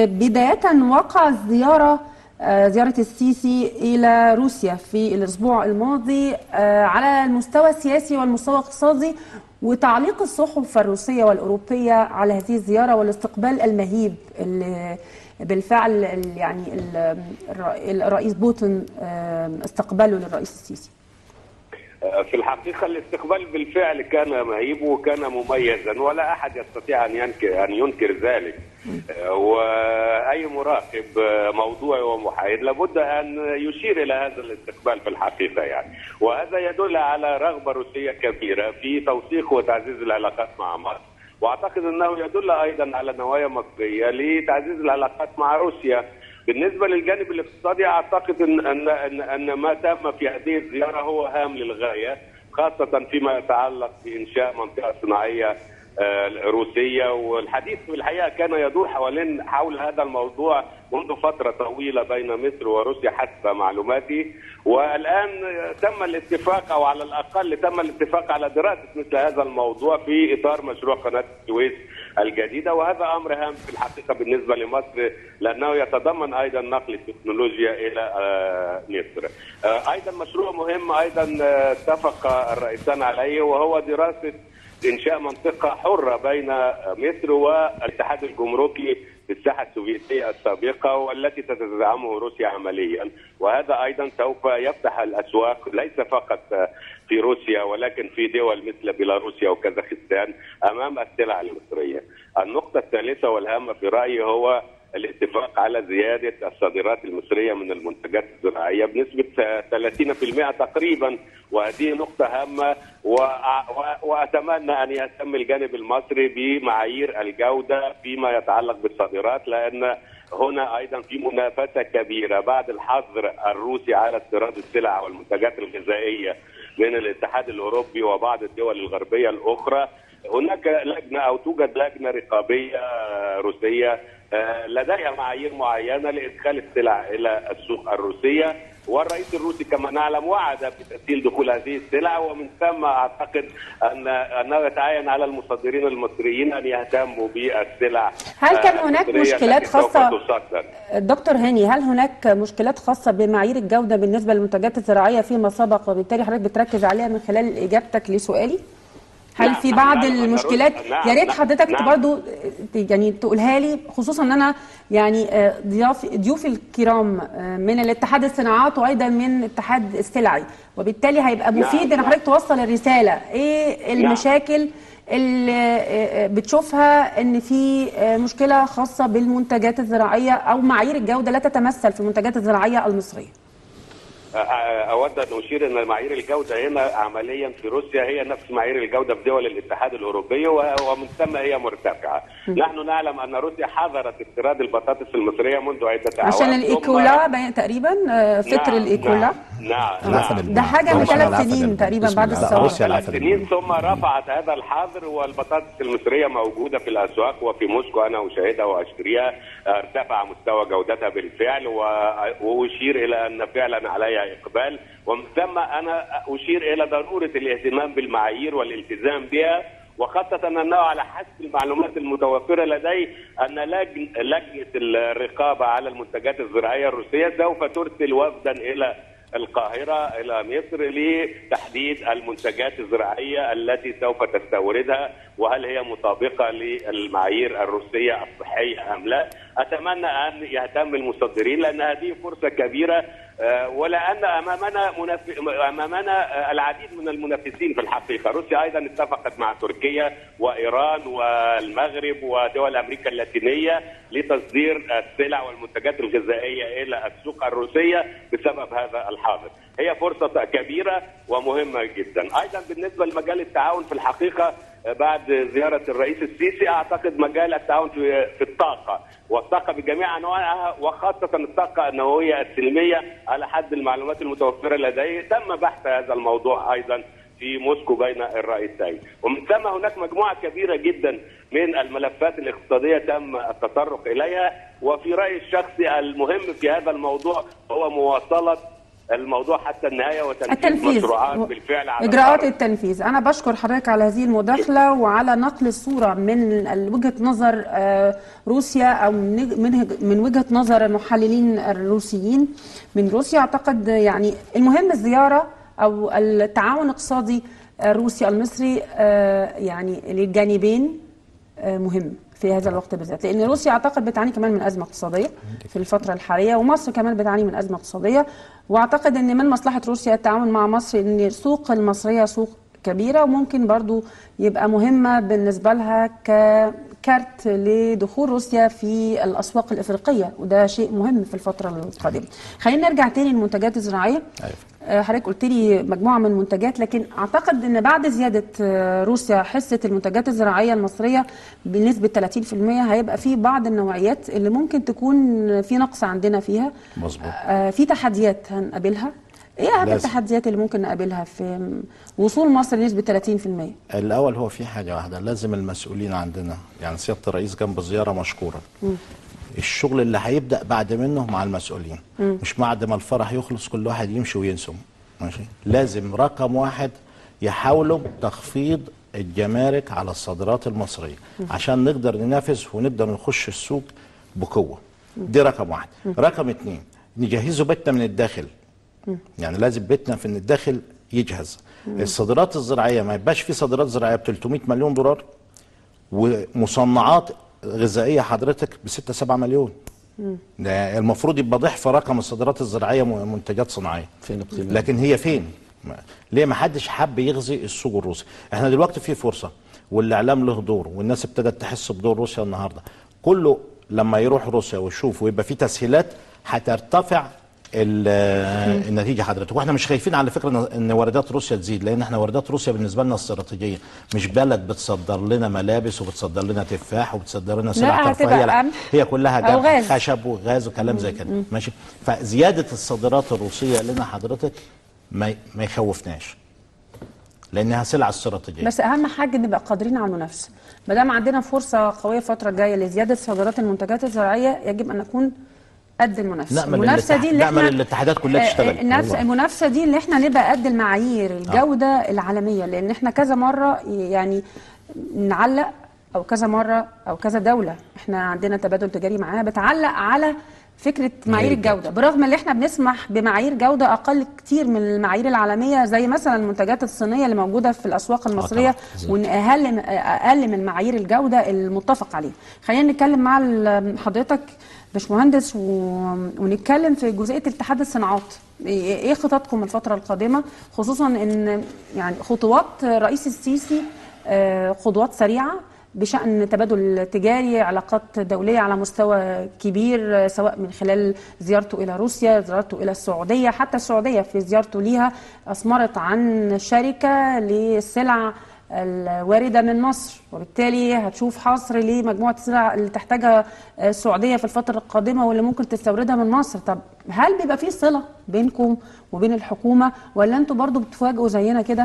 بداية وقع الزيارة آه، زيارة السيسي إلى روسيا في الأسبوع الماضي آه، على المستوى السياسي والمستوى الاقتصادي وتعليق الصحف الروسية والأوروبية على هذه الزيارة والاستقبال المهيب اللي بالفعل ال- يعني ال- الر- الرئيس بوتين آه، استقباله للرئيس السيسي في الحقيقة الاستقبال بالفعل كان مهيب وكان مميزا ولا أحد يستطيع أن ينكر, أن ينكر ذلك وأي مراقب موضوعي ومحايد لابد أن يشير إلى هذا الاستقبال في الحقيقة يعني وهذا يدل على رغبة روسية كبيرة في توثيق وتعزيز العلاقات مع مصر واعتقد انه يدل ايضا على نوايا مصريه لتعزيز العلاقات مع روسيا بالنسبه للجانب الاقتصادي اعتقد ان ان ان, أن ما تم في هذه الزياره هو هام للغايه خاصه فيما يتعلق بانشاء منطقه صناعيه روسيه والحديث في الحقيقه كان يدور حوالين حول هذا الموضوع منذ فتره طويله بين مصر وروسيا حسب معلوماتي والان تم الاتفاق او على الاقل تم الاتفاق على دراسه مثل هذا الموضوع في اطار مشروع قناه السويس الجديده وهذا امر هام في الحقيقه بالنسبه لمصر لانه يتضمن ايضا نقل التكنولوجيا الى مصر. ايضا مشروع مهم ايضا اتفق الرئيسان عليه وهو دراسه انشاء منطقه حره بين مصر والاتحاد الجمركي في الساحه السوفيتيه السابقه والتي تتزعمه روسيا عمليا وهذا ايضا سوف يفتح الاسواق ليس فقط في روسيا ولكن في دول مثل بيلاروسيا وكازاخستان امام السلع المصريه. النقطه الثالثه والهامه في رايي هو الاتفاق على زياده الصادرات المصريه من المنتجات الزراعيه بنسبه 30% تقريبا وهذه نقطه هامه واتمنى ان يهتم الجانب المصري بمعايير الجوده فيما يتعلق بالصادرات لان هنا ايضا في منافسه كبيره بعد الحظر الروسي على استيراد السلع والمنتجات الغذائيه من الاتحاد الاوروبي وبعض الدول الغربيه الاخرى هناك لجنه او توجد لجنه رقابيه روسيه لديها معايير معينه لادخال السلع الى السوق الروسيه والرئيس الروسي كما نعلم وعد بتسهيل دخول هذه السلع ومن ثم اعتقد ان انه يتعين على المصدرين المصريين ان يهتموا بالسلع هل كان هناك مشكلات خاصه دكتور هاني هل هناك مشكلات خاصه بمعايير الجوده بالنسبه للمنتجات الزراعيه فيما سبق وبالتالي حضرتك بتركز عليها من خلال اجابتك لسؤالي؟ هل نعم في بعض نعم المشكلات نعم يا ريت نعم حضرتك نعم برضو يعني تقولها لي خصوصا ان انا يعني ضياف ضيوفي الكرام من الاتحاد الصناعات وايضا من الاتحاد السلعي وبالتالي هيبقى مفيد ان حضرتك توصل الرساله ايه المشاكل اللي بتشوفها ان في مشكله خاصه بالمنتجات الزراعيه او معايير الجوده لا تتمثل في المنتجات الزراعيه المصريه اود ان اشير ان معايير الجوده هنا عمليا في روسيا هي نفس معايير الجوده في دول الاتحاد الاوروبي ومن ثم هي مرتفعه. نحن نعلم ان روسيا حظرت استيراد البطاطس المصريه منذ عده اعوام عشان الايكولا تقريبا فطر نعم الايكولا نعم نعم ده حاجه من ثلاث سنين تقريبا بعد الثوره ثلاث سنين ثم رفعت هذا الحظر والبطاطس المصريه موجوده في الاسواق وفي موسكو انا اشاهدها واشتريها ارتفع مستوى جودتها بالفعل واشير الى ان فعلا عليها اقبال ومن ثم انا اشير الى ضروره الاهتمام بالمعايير والالتزام بها وخاصة أنه على حسب المعلومات المتوفرة لدي أن لجنة, لجنة الرقابة على المنتجات الزراعية الروسية سوف ترسل وفدا إلى القاهرة إلى مصر لتحديد المنتجات الزراعية التي سوف تستوردها وهل هي مطابقة للمعايير الروسية الصحية أم لا أتمنى أن يهتم المصدرين لأن هذه فرصة كبيرة ولأن أمامنا منف... أمامنا العديد من المنافسين في الحقيقة روسيا أيضا اتفقت مع تركيا وإيران والمغرب ودول أمريكا اللاتينية لتصدير السلع والمنتجات الغذائية إلى السوق الروسية بسبب هذا الحاضر هي فرصة كبيرة ومهمة جدا أيضا بالنسبة لمجال التعاون في الحقيقة بعد زيارة الرئيس السيسي أعتقد مجال التعاون في, في الطاقة والطاقة بجميع أنواعها وخاصة الطاقة النووية السلمية على حد المعلومات المتوفرة لدي تم بحث هذا الموضوع أيضا في موسكو بين الرئيسين ومن ثم هناك مجموعة كبيرة جدا من الملفات الاقتصادية تم التطرق إليها وفي رأيي الشخصي المهم في هذا الموضوع هو مواصلة الموضوع حتى النهايه وتنفيذ التنفيذ. مشروعات بالفعل على اجراءات الأرض. التنفيذ انا بشكر حضرتك على هذه المداخله وعلى نقل الصوره من وجهه نظر آه، روسيا او من من من وجهه نظر المحللين الروسيين من روسيا اعتقد يعني المهم الزياره او التعاون الاقتصادي الروسي المصري آه، يعني للجانبين آه، مهم في هذا الوقت بالذات لان روسيا اعتقد بتعاني كمان من ازمه اقتصاديه في الفتره الحاليه ومصر كمان بتعاني من ازمه اقتصاديه واعتقد ان من مصلحه روسيا التعاون مع مصر ان السوق المصريه سوق كبيره وممكن برضو يبقى مهمه بالنسبه لها ككارت لدخول روسيا في الاسواق الافريقيه وده شيء مهم في الفتره القادمه. خلينا نرجع تاني للمنتجات الزراعيه. آه، حضرتك قلت لي مجموعه من المنتجات لكن اعتقد ان بعد زياده آه، روسيا حصه المنتجات الزراعيه المصريه بنسبه 30% هيبقى في بعض النوعيات اللي ممكن تكون في نقص عندنا فيها مظبوط آه، في تحديات هنقابلها ايه اهم لازم. التحديات اللي ممكن نقابلها في وصول مصر لنسبه 30%؟ الاول هو في حاجه واحده لازم المسؤولين عندنا يعني سياده الرئيس جنب زياره مشكوره مم. الشغل اللي هيبدا بعد منه مع المسؤولين مم. مش بعد ما الفرح يخلص كل واحد يمشي وينسم ماشي لازم رقم واحد يحاولوا تخفيض الجمارك على الصادرات المصريه مم. عشان نقدر ننافس ونقدر نخش السوق بقوه دي رقم واحد مم. رقم اتنين نجهزوا بيتنا من الداخل مم. يعني لازم بيتنا في الداخل يجهز مم. الصادرات الزراعيه ما يبقاش في صادرات زراعيه ب 300 مليون دولار ومصنعات غذائيه حضرتك ب 6 7 مليون ده المفروض يبقى ضعف رقم الصادرات الزراعيه م- منتجات صناعيه فين القيمه لكن هي فين ما- ليه ما حدش حب يغزي السوق الروسي احنا دلوقتي في فرصه والاعلام له دور والناس ابتدت تحس بدور روسيا النهارده كله لما يروح روسيا ويشوف ويبقى في تسهيلات هترتفع ال- النتيجه حضرتك واحنا مش خايفين على فكره إن- ان واردات روسيا تزيد لان احنا واردات روسيا بالنسبه لنا استراتيجيه مش بلد بتصدر لنا ملابس وبتصدر لنا تفاح وبتصدر لنا سلع لا، ترفيهيه هتبقى لا قمح هي كلها أو جمع غاز. خشب وغاز وكلام زي كده ماشي فزياده الصادرات الروسيه لنا حضرتك ما ما يخوفناش لانها سلعه استراتيجيه بس اهم حاجه نبقى قادرين على المنافسه ما دام عندنا فرصه قويه الفتره الجايه لزياده صادرات المنتجات الزراعيه يجب ان نكون قد المنافسه نأمل المنافسه الاتحاد- دي اللي نأمل احنا الاتحادات كلها آه، تشتغل. آه، النفس والله. المنافسه دي اللي احنا نبقى قد المعايير الجوده العالميه لان احنا كذا مره يعني نعلق او كذا مره او كذا دوله احنا عندنا تبادل تجاري معاها بتعلق على فكره معايير الجوده برغم ان احنا بنسمح بمعايير جوده اقل كتير من المعايير العالميه زي مثلا المنتجات الصينيه اللي موجوده في الاسواق المصريه بالظبط. وان اقل اقل من معايير الجوده المتفق عليها خلينا نتكلم مع ال- حضرتك باشمهندس و- ونتكلم في جزئيه اتحاد الصناعات ايه إيه خططكم الفتره القادمه خصوصا ان يعني خطوات الرئيس السيسي آه، خطوات سريعه بشان تبادل تجاري علاقات دوليه على مستوى كبير آه، سواء من خلال زيارته الى روسيا زيارته الى السعوديه حتى السعوديه في زيارته ليها اثمرت عن شركه للسلع الوارده من مصر وبالتالي هتشوف حصر لمجموعه السلع اللي تحتاجها السعوديه في الفتره القادمه واللي ممكن تستوردها من مصر طب هل بيبقى في صله بينكم وبين الحكومه ولا انتوا برضو بتفاجئوا زينا كده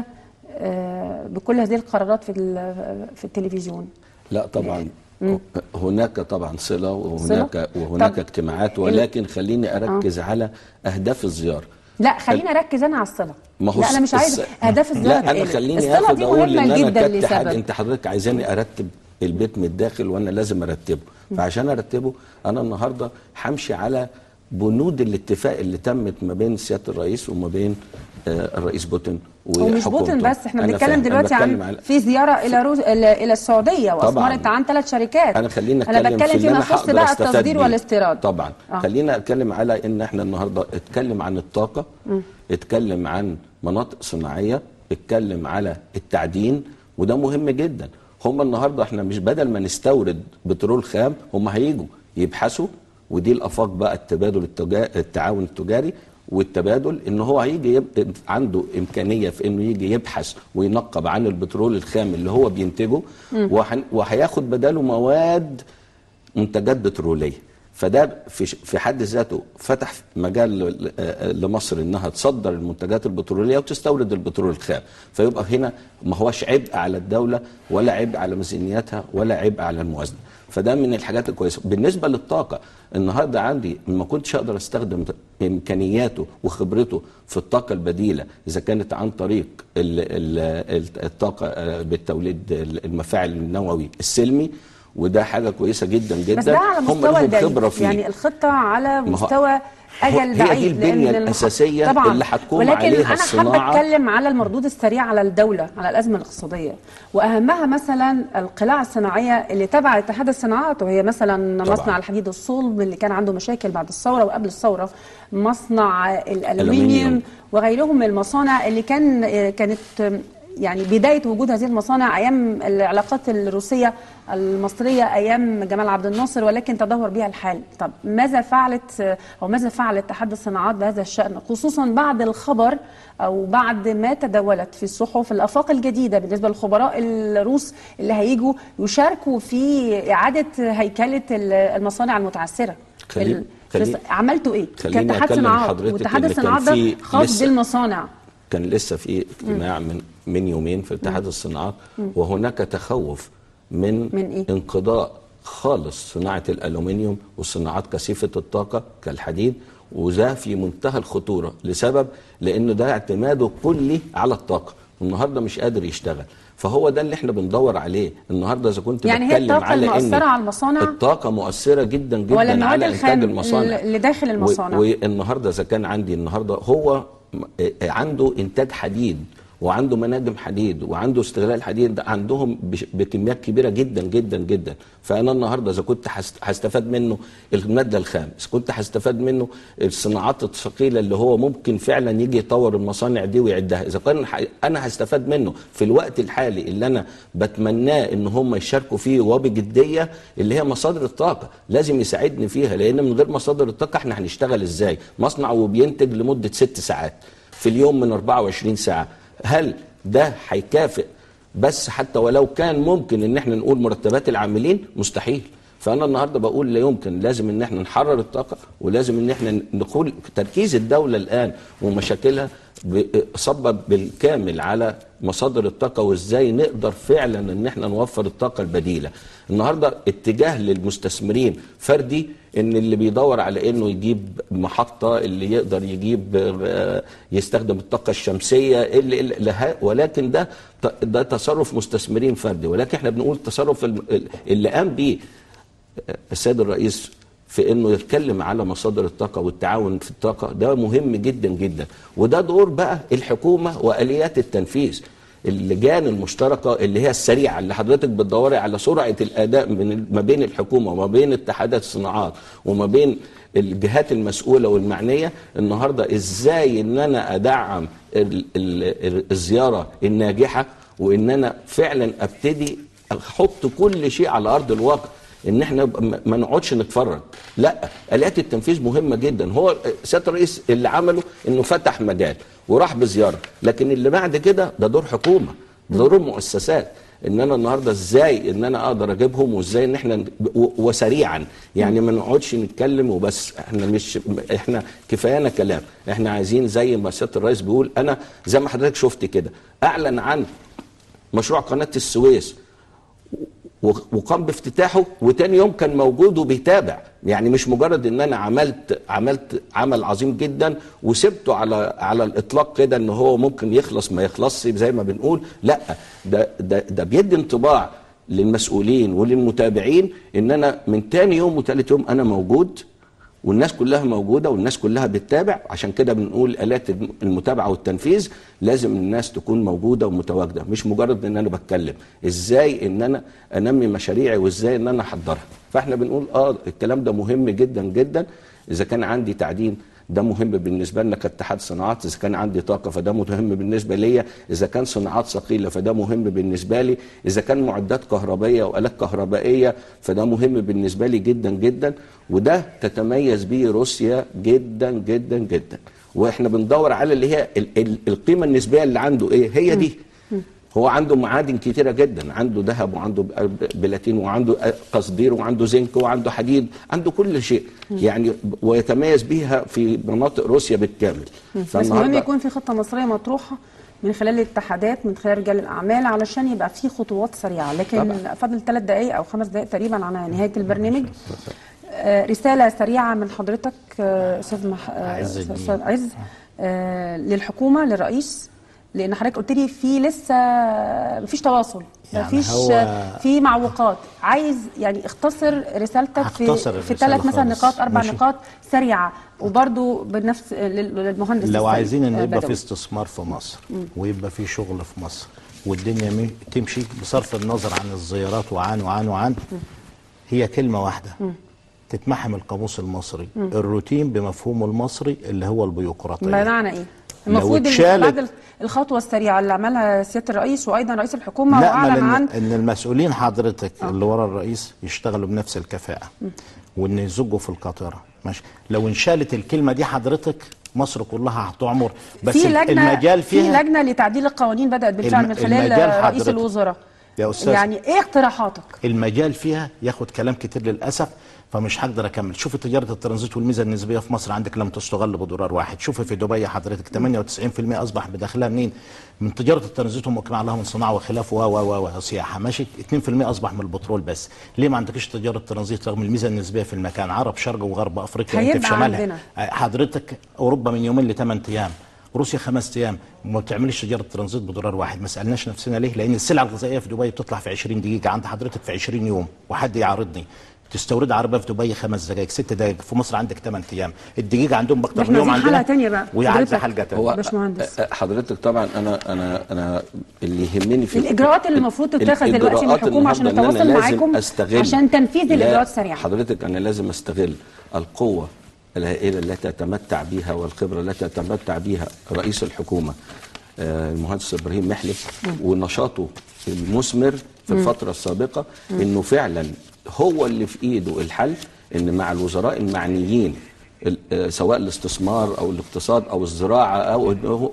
آه، بكل هذه القرارات في ال- في التلفزيون لا طبعا مم. هناك طبعا صله وهناك صلة؟ وهناك طب اجتماعات ولكن خليني اركز على اهداف الزياره لا خليني اركز انا على الصله ما هو لا انا مش الس- عايزه اهداف الزياره لا انا تقل. خليني الصله اخد دي اقول ان مهمه انا جدا كاتحاد لسبب انت حضرتك عايزاني ارتب البيت من الداخل وانا لازم ارتبه فعشان ارتبه انا النهارده همشي على بنود الاتفاق اللي تمت ما بين سياده الرئيس وما بين آه، الرئيس بوتين ومش بوتين وحكومته. بس احنا أنا بنتكلم فاهم. أنا دلوقتي بتكلم عن على- في زياره الى روز... الى إلى السعوديه طبعاً. واثمرت عن ثلاث شركات انا خلينا انا اتكلم بتكلم في اللي فيما انا يخص هقدر بقى استفاد التصدير بيه. والاستيراد طبعا آه. آه. خلينا اتكلم على ان احنا النهارده اتكلم عن الطاقه مم. اتكلم عن مناطق صناعيه اتكلم على التعدين وده مهم جدا هم النهارده احنا مش بدل ما نستورد بترول خام هم هيجوا يبحثوا ودي الافاق بقى التبادل التجا... التعاون التجاري والتبادل ان هو هيجي يب... عنده امكانيه في انه يجي يبحث وينقب عن البترول الخام اللي هو بينتجه مم. وهن... وهياخد بداله مواد منتجات بتروليه فده في في حد ذاته فتح مجال ل- آه، لمصر انها تصدر المنتجات البتروليه وتستورد البترول الخام فيبقى هنا ما هوش عبء على الدوله ولا عبء على ميزانيتها ولا عبء على الموازنه فده من الحاجات الكويسه بالنسبه للطاقه النهارده عندي ما كنتش اقدر استخدم امكانياته وخبرته في الطاقه البديله اذا كانت عن طريق ال- ال- ال- الطاقه آه، بالتوليد المفاعل النووي السلمي وده حاجه كويسه جدا جدا بس ده على هم مستوى لهم البعيد خبره فيه يعني الخطه على ما هو- مستوى اجل هي دي بعيد البنية لأن المح- الأساسية طبعا اللي هتقوم ولكن عليها انا الصناعة. حابه اتكلم على المردود السريع على الدوله على الازمه الاقتصاديه واهمها مثلا القلاع الصناعيه اللي تبع اتحاد الصناعات وهي مثلا طبعاً. مصنع الحديد الصلب اللي كان عنده مشاكل بعد الثوره وقبل الثوره مصنع الالومنيوم ألومنيوم. وغيرهم من المصانع اللي كان كانت يعني بدايه وجود هذه المصانع ايام العلاقات الروسيه المصريه ايام جمال عبد الناصر ولكن تدهور بها الحال طب ماذا فعلت او ماذا فعل اتحاد الصناعات بهذا الشان خصوصا بعد الخبر او بعد ما تداولت في الصحف الافاق الجديده بالنسبه للخبراء الروس اللي هيجوا يشاركوا في اعاده هيكله المصانع المتعثره خليني- ال- خليني- عملتوا ايه خليني كاتحاد أكلم صناعات حضرتك واتحاد اللي كان الصناعات ده فيه خاص لسه- بالمصانع كان لسه في اجتماع من من يومين في اتحاد الصناعات وهناك تخوف من, من إيه؟ انقضاء خالص صناعه الالومنيوم والصناعات كثيفه الطاقه كالحديد وده في منتهى الخطوره لسبب لانه ده اعتماده كلي على الطاقه والنهارده مش قادر يشتغل فهو ده اللي احنا بندور عليه النهارده اذا كنت يعني هي بتكلم الطاقة على المؤثرة ان على المصانع؟ الطاقه مؤثره جدا جدا ولا المواد على انتاج الخام المصانع اللي داخل المصانع؟ و- والنهارده اذا كان عندي النهارده هو م- آه، عنده انتاج حديد وعنده مناجم حديد وعنده استغلال حديد ده عندهم بش- بكميات كبيره جدا جدا جدا فانا النهارده اذا كنت هست- هستفاد منه الماده الخام اذا كنت هستفاد منه الصناعات الثقيله اللي هو ممكن فعلا يجي يطور المصانع دي ويعدها اذا كان ح- انا هستفاد منه في الوقت الحالي اللي انا بتمناه ان هم يشاركوا فيه وبجديه اللي هي مصادر الطاقه لازم يساعدني فيها لان من غير مصادر الطاقه احنا هنشتغل ازاي مصنع وبينتج لمده ست ساعات في اليوم من 24 ساعه هل ده هيكافئ بس حتى ولو كان ممكن ان احنا نقول مرتبات العاملين مستحيل فانا النهارده بقول لا يمكن لازم ان احنا نحرر الطاقه ولازم ان احنا نقول تركيز الدوله الان ومشاكلها ب- صب بالكامل على مصادر الطاقه وازاي نقدر فعلا ان احنا نوفر الطاقه البديله النهارده اتجاه للمستثمرين فردي ان اللي بيدور على انه يجيب محطه اللي يقدر يجيب آه، يستخدم الطاقه الشمسيه اللي اللي لها- ولكن ده ده تصرف مستثمرين فردي ولكن احنا بنقول تصرف الم- اللي قام بيه السيد الرئيس في انه يتكلم على مصادر الطاقه والتعاون في الطاقه ده مهم جدا جدا وده دور بقى الحكومه واليات التنفيذ اللجان المشتركه اللي هي السريعه اللي حضرتك بتدوري على سرعه الاداء من ما بين الحكومه وما بين اتحادات الصناعات وما بين الجهات المسؤوله والمعنيه النهارده ازاي ان انا ادعم ال- ال- الزياره الناجحه وان انا فعلا ابتدي احط كل شيء على ارض الواقع ان احنا ب- ما- ما نقعدش نتفرج لا اليات التنفيذ مهمه جدا هو سياده الرئيس اللي عمله انه فتح مجال وراح بزياره لكن اللي بعد كده ده دور حكومه ده دور مؤسسات ان انا النهارده ازاي ان انا اقدر اجيبهم وازاي ان احنا و- وسريعا يعني ما نقعدش نتكلم وبس احنا مش احنا كفايانا كلام احنا عايزين زي ما سياده الرئيس بيقول انا زي ما حضرتك شفت كده اعلن عن مشروع قناه السويس وقام بافتتاحه وتاني يوم كان موجود وبيتابع يعني مش مجرد ان انا عملت عملت عمل عظيم جدا وسبته على على الاطلاق كده ان هو ممكن يخلص ما يخلصش زي ما بنقول لا ده ده ده بيدي انطباع للمسؤولين وللمتابعين ان انا من تاني يوم وتالت يوم انا موجود والناس كلها موجوده والناس كلها بتتابع عشان كده بنقول الات المتابعه والتنفيذ لازم الناس تكون موجوده ومتواجده مش مجرد ان انا بتكلم ازاي ان انا انمي مشاريعي وازاي ان انا احضرها فاحنا بنقول اه الكلام ده مهم جدا جدا اذا كان عندي تعدين ده مهم بالنسبه لنا كاتحاد صناعات اذا كان عندي طاقه فده مهم بالنسبه ليا اذا كان صناعات ثقيله فده مهم بالنسبه لي اذا كان معدات كهربائيه والات كهربائيه فده مهم بالنسبه لي جدا جدا وده تتميز به روسيا جدا جدا جدا واحنا بندور على اللي هي ال- ال- القيمه النسبيه اللي عنده ايه هي دي هو عنده معادن كتيره جدا عنده ذهب وعنده ب- بلاتين وعنده قصدير وعنده زنك وعنده حديد عنده كل شيء يعني ويتميز بها في مناطق روسيا بالكامل بس مهم يكون في خطه مصريه مطروحه من خلال الاتحادات من خلال رجال الاعمال علشان يبقى في خطوات سريعه لكن طبعا. فاضل ثلاث دقائق او خمس دقائق تقريبا على نهايه البرنامج آه، رساله سريعه من حضرتك آه، استاذ مح... آه، عز الدين. استاذ عز آه، للحكومه للرئيس لان حضرتك قلت لي في لسه مفيش تواصل يعني مفيش هو- في معوقات عايز يعني اختصر رسالتك هختصر في في الرسالة ثلاث مثلا خالص. نقاط اربع ماشي. نقاط سريعه وبرضو بنفس لل- للمهندس لو السيد عايزين ان يبقى بدوي. في استثمار في مصر مم. ويبقى في شغل في مصر والدنيا مي- تمشي بصرف النظر عن الزيارات وعن وعن وعن هي كلمه واحده مم. تتمحم القاموس المصري مم. الروتين بمفهومه المصري اللي هو البيروقراطيه بمعنى ايه؟ لو المفروض إن اتشالت- بعد الخطوه السريعه اللي عملها سياده الرئيس وايضا رئيس الحكومه نأمل واعلن إن, عن ان المسؤولين حضرتك اللي ورا الرئيس يشتغلوا بنفس الكفاءه وان يزجوا في القاطره ماشي لو انشالت الكلمه دي حضرتك مصر كلها هتعمر بس في لجنه المجال في فيها لجنه لتعديل القوانين بدات بالفعل الم- من خلال المجال رئيس حضرتك. الوزراء يا استاذ يعني ايه اقتراحاتك؟ المجال فيها ياخد كلام كتير للاسف فمش هقدر اكمل شوف تجاره الترانزيت والميزه النسبيه في مصر عندك لم تستغل بدولار واحد شوف في دبي حضرتك 98% اصبح بدخلها منين من تجاره الترانزيت ومجمع لها من صناعه وخلافه و و و وسياحه ماشي 2% اصبح من البترول بس ليه ما عندكش تجاره ترانزيت رغم الميزه النسبيه في المكان عرب شرق وغرب افريقيا انت في هيبقى شمالها عندنا. حضرتك اوروبا من يومين لثمان ايام روسيا خمس ايام وما بتعملش تجاره ترانزيت بدولار واحد ما سالناش نفسنا ليه لان السلع الغذائيه في دبي بتطلع في 20 دقيقه عند حضرتك في 20 يوم وحد يعارضني تستورد عربيه في دبي خمس دقائق ست دقائق في مصر عندك 8 ايام الدقيقه عندهم باكتر احنا من يوم عايزين عندنا حلقه تانية بقى وهي عايزه حضرتك. حلقه تانية هو باشمهندس. حضرتك طبعا انا انا انا اللي يهمني في الاجراءات اللي المفروض تتخذ دلوقتي من الإجراءات الحكومه عشان النهاردة إن أنا نتواصل لازم معاكم أستغل عشان تنفيذ لا، الاجراءات السريعه حضرتك انا لازم استغل القوه الهائله التي يتمتع بها والخبره التي يتمتع بها رئيس الحكومه آه، المهندس ابراهيم محلف ونشاطه المثمر في مم. الفتره السابقه مم. انه فعلا هو اللي في ايده الحل ان مع الوزراء المعنيين ال- آه، سواء الاستثمار او الاقتصاد او الزراعه او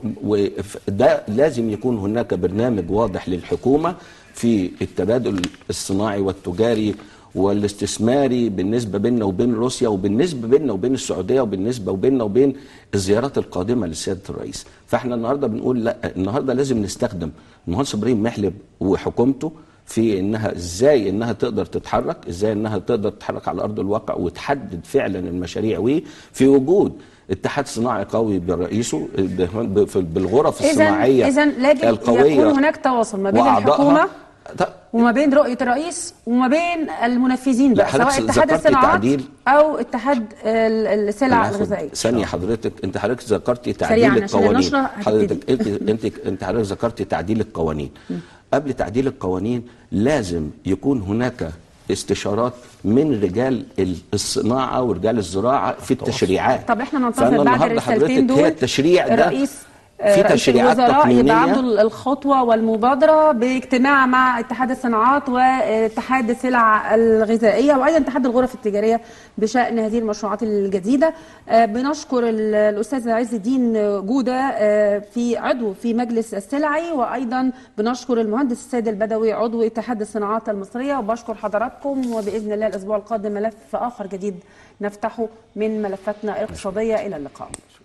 ده لازم يكون هناك برنامج واضح للحكومه في التبادل الصناعي والتجاري والاستثماري بالنسبه بيننا وبين روسيا وبالنسبه بيننا وبين السعوديه وبالنسبه وبيننا وبين الزيارات القادمه لسياده الرئيس فاحنا النهارده بنقول لا النهارده لازم نستخدم المهندس ابراهيم محلب وحكومته في انها ازاي انها تقدر تتحرك ازاي انها تقدر تتحرك على ارض الواقع وتحدد فعلا المشاريع وفي وجود اتحاد صناعي قوي برئيسه ب- في- بالغرف اذا الصناعيه اذا لازم القويه يكون هناك تواصل ما بين وأعضائها. الحكومه طب وما بين رؤيه الرئيس وما بين المنفذين لا، بقى حضرتك سواء اتحاد ذكرتي الصناعات تعديل. او اتحاد ال- السلع أنا هاخد الغذائيه ثانية حضرتك انت حضرتك ذكرتي سريعاً تعديل عشان القوانين النشرة هتبتدي. حضرتك انت انت انت حضرتك ذكرتي تعديل القوانين قبل تعديل القوانين لازم يكون هناك استشارات من رجال ال- الصناعة ورجال الزراعة في التشريعات طب احنا فأنا ننتظر بعد النهاردة الرسالتين حضرتك دول هي التشريع ده الرئيس آه، في رئيس تشريعات الوزراء تقنينية يبعدوا الخطوة والمبادرة باجتماع مع اتحاد الصناعات واتحاد السلع الغذائية وأيضا اتحاد الغرف التجارية بشأن هذه المشروعات الجديدة آه، بنشكر ال- الأستاذ عز الدين جودة آه، في عضو في مجلس السلعي وأيضا بنشكر المهندس السيد البدوي عضو اتحاد الصناعات المصرية وبشكر حضراتكم وبإذن الله الأسبوع القادم ملف آخر جديد نفتحه من ملفاتنا الاقتصادية إلى اللقاء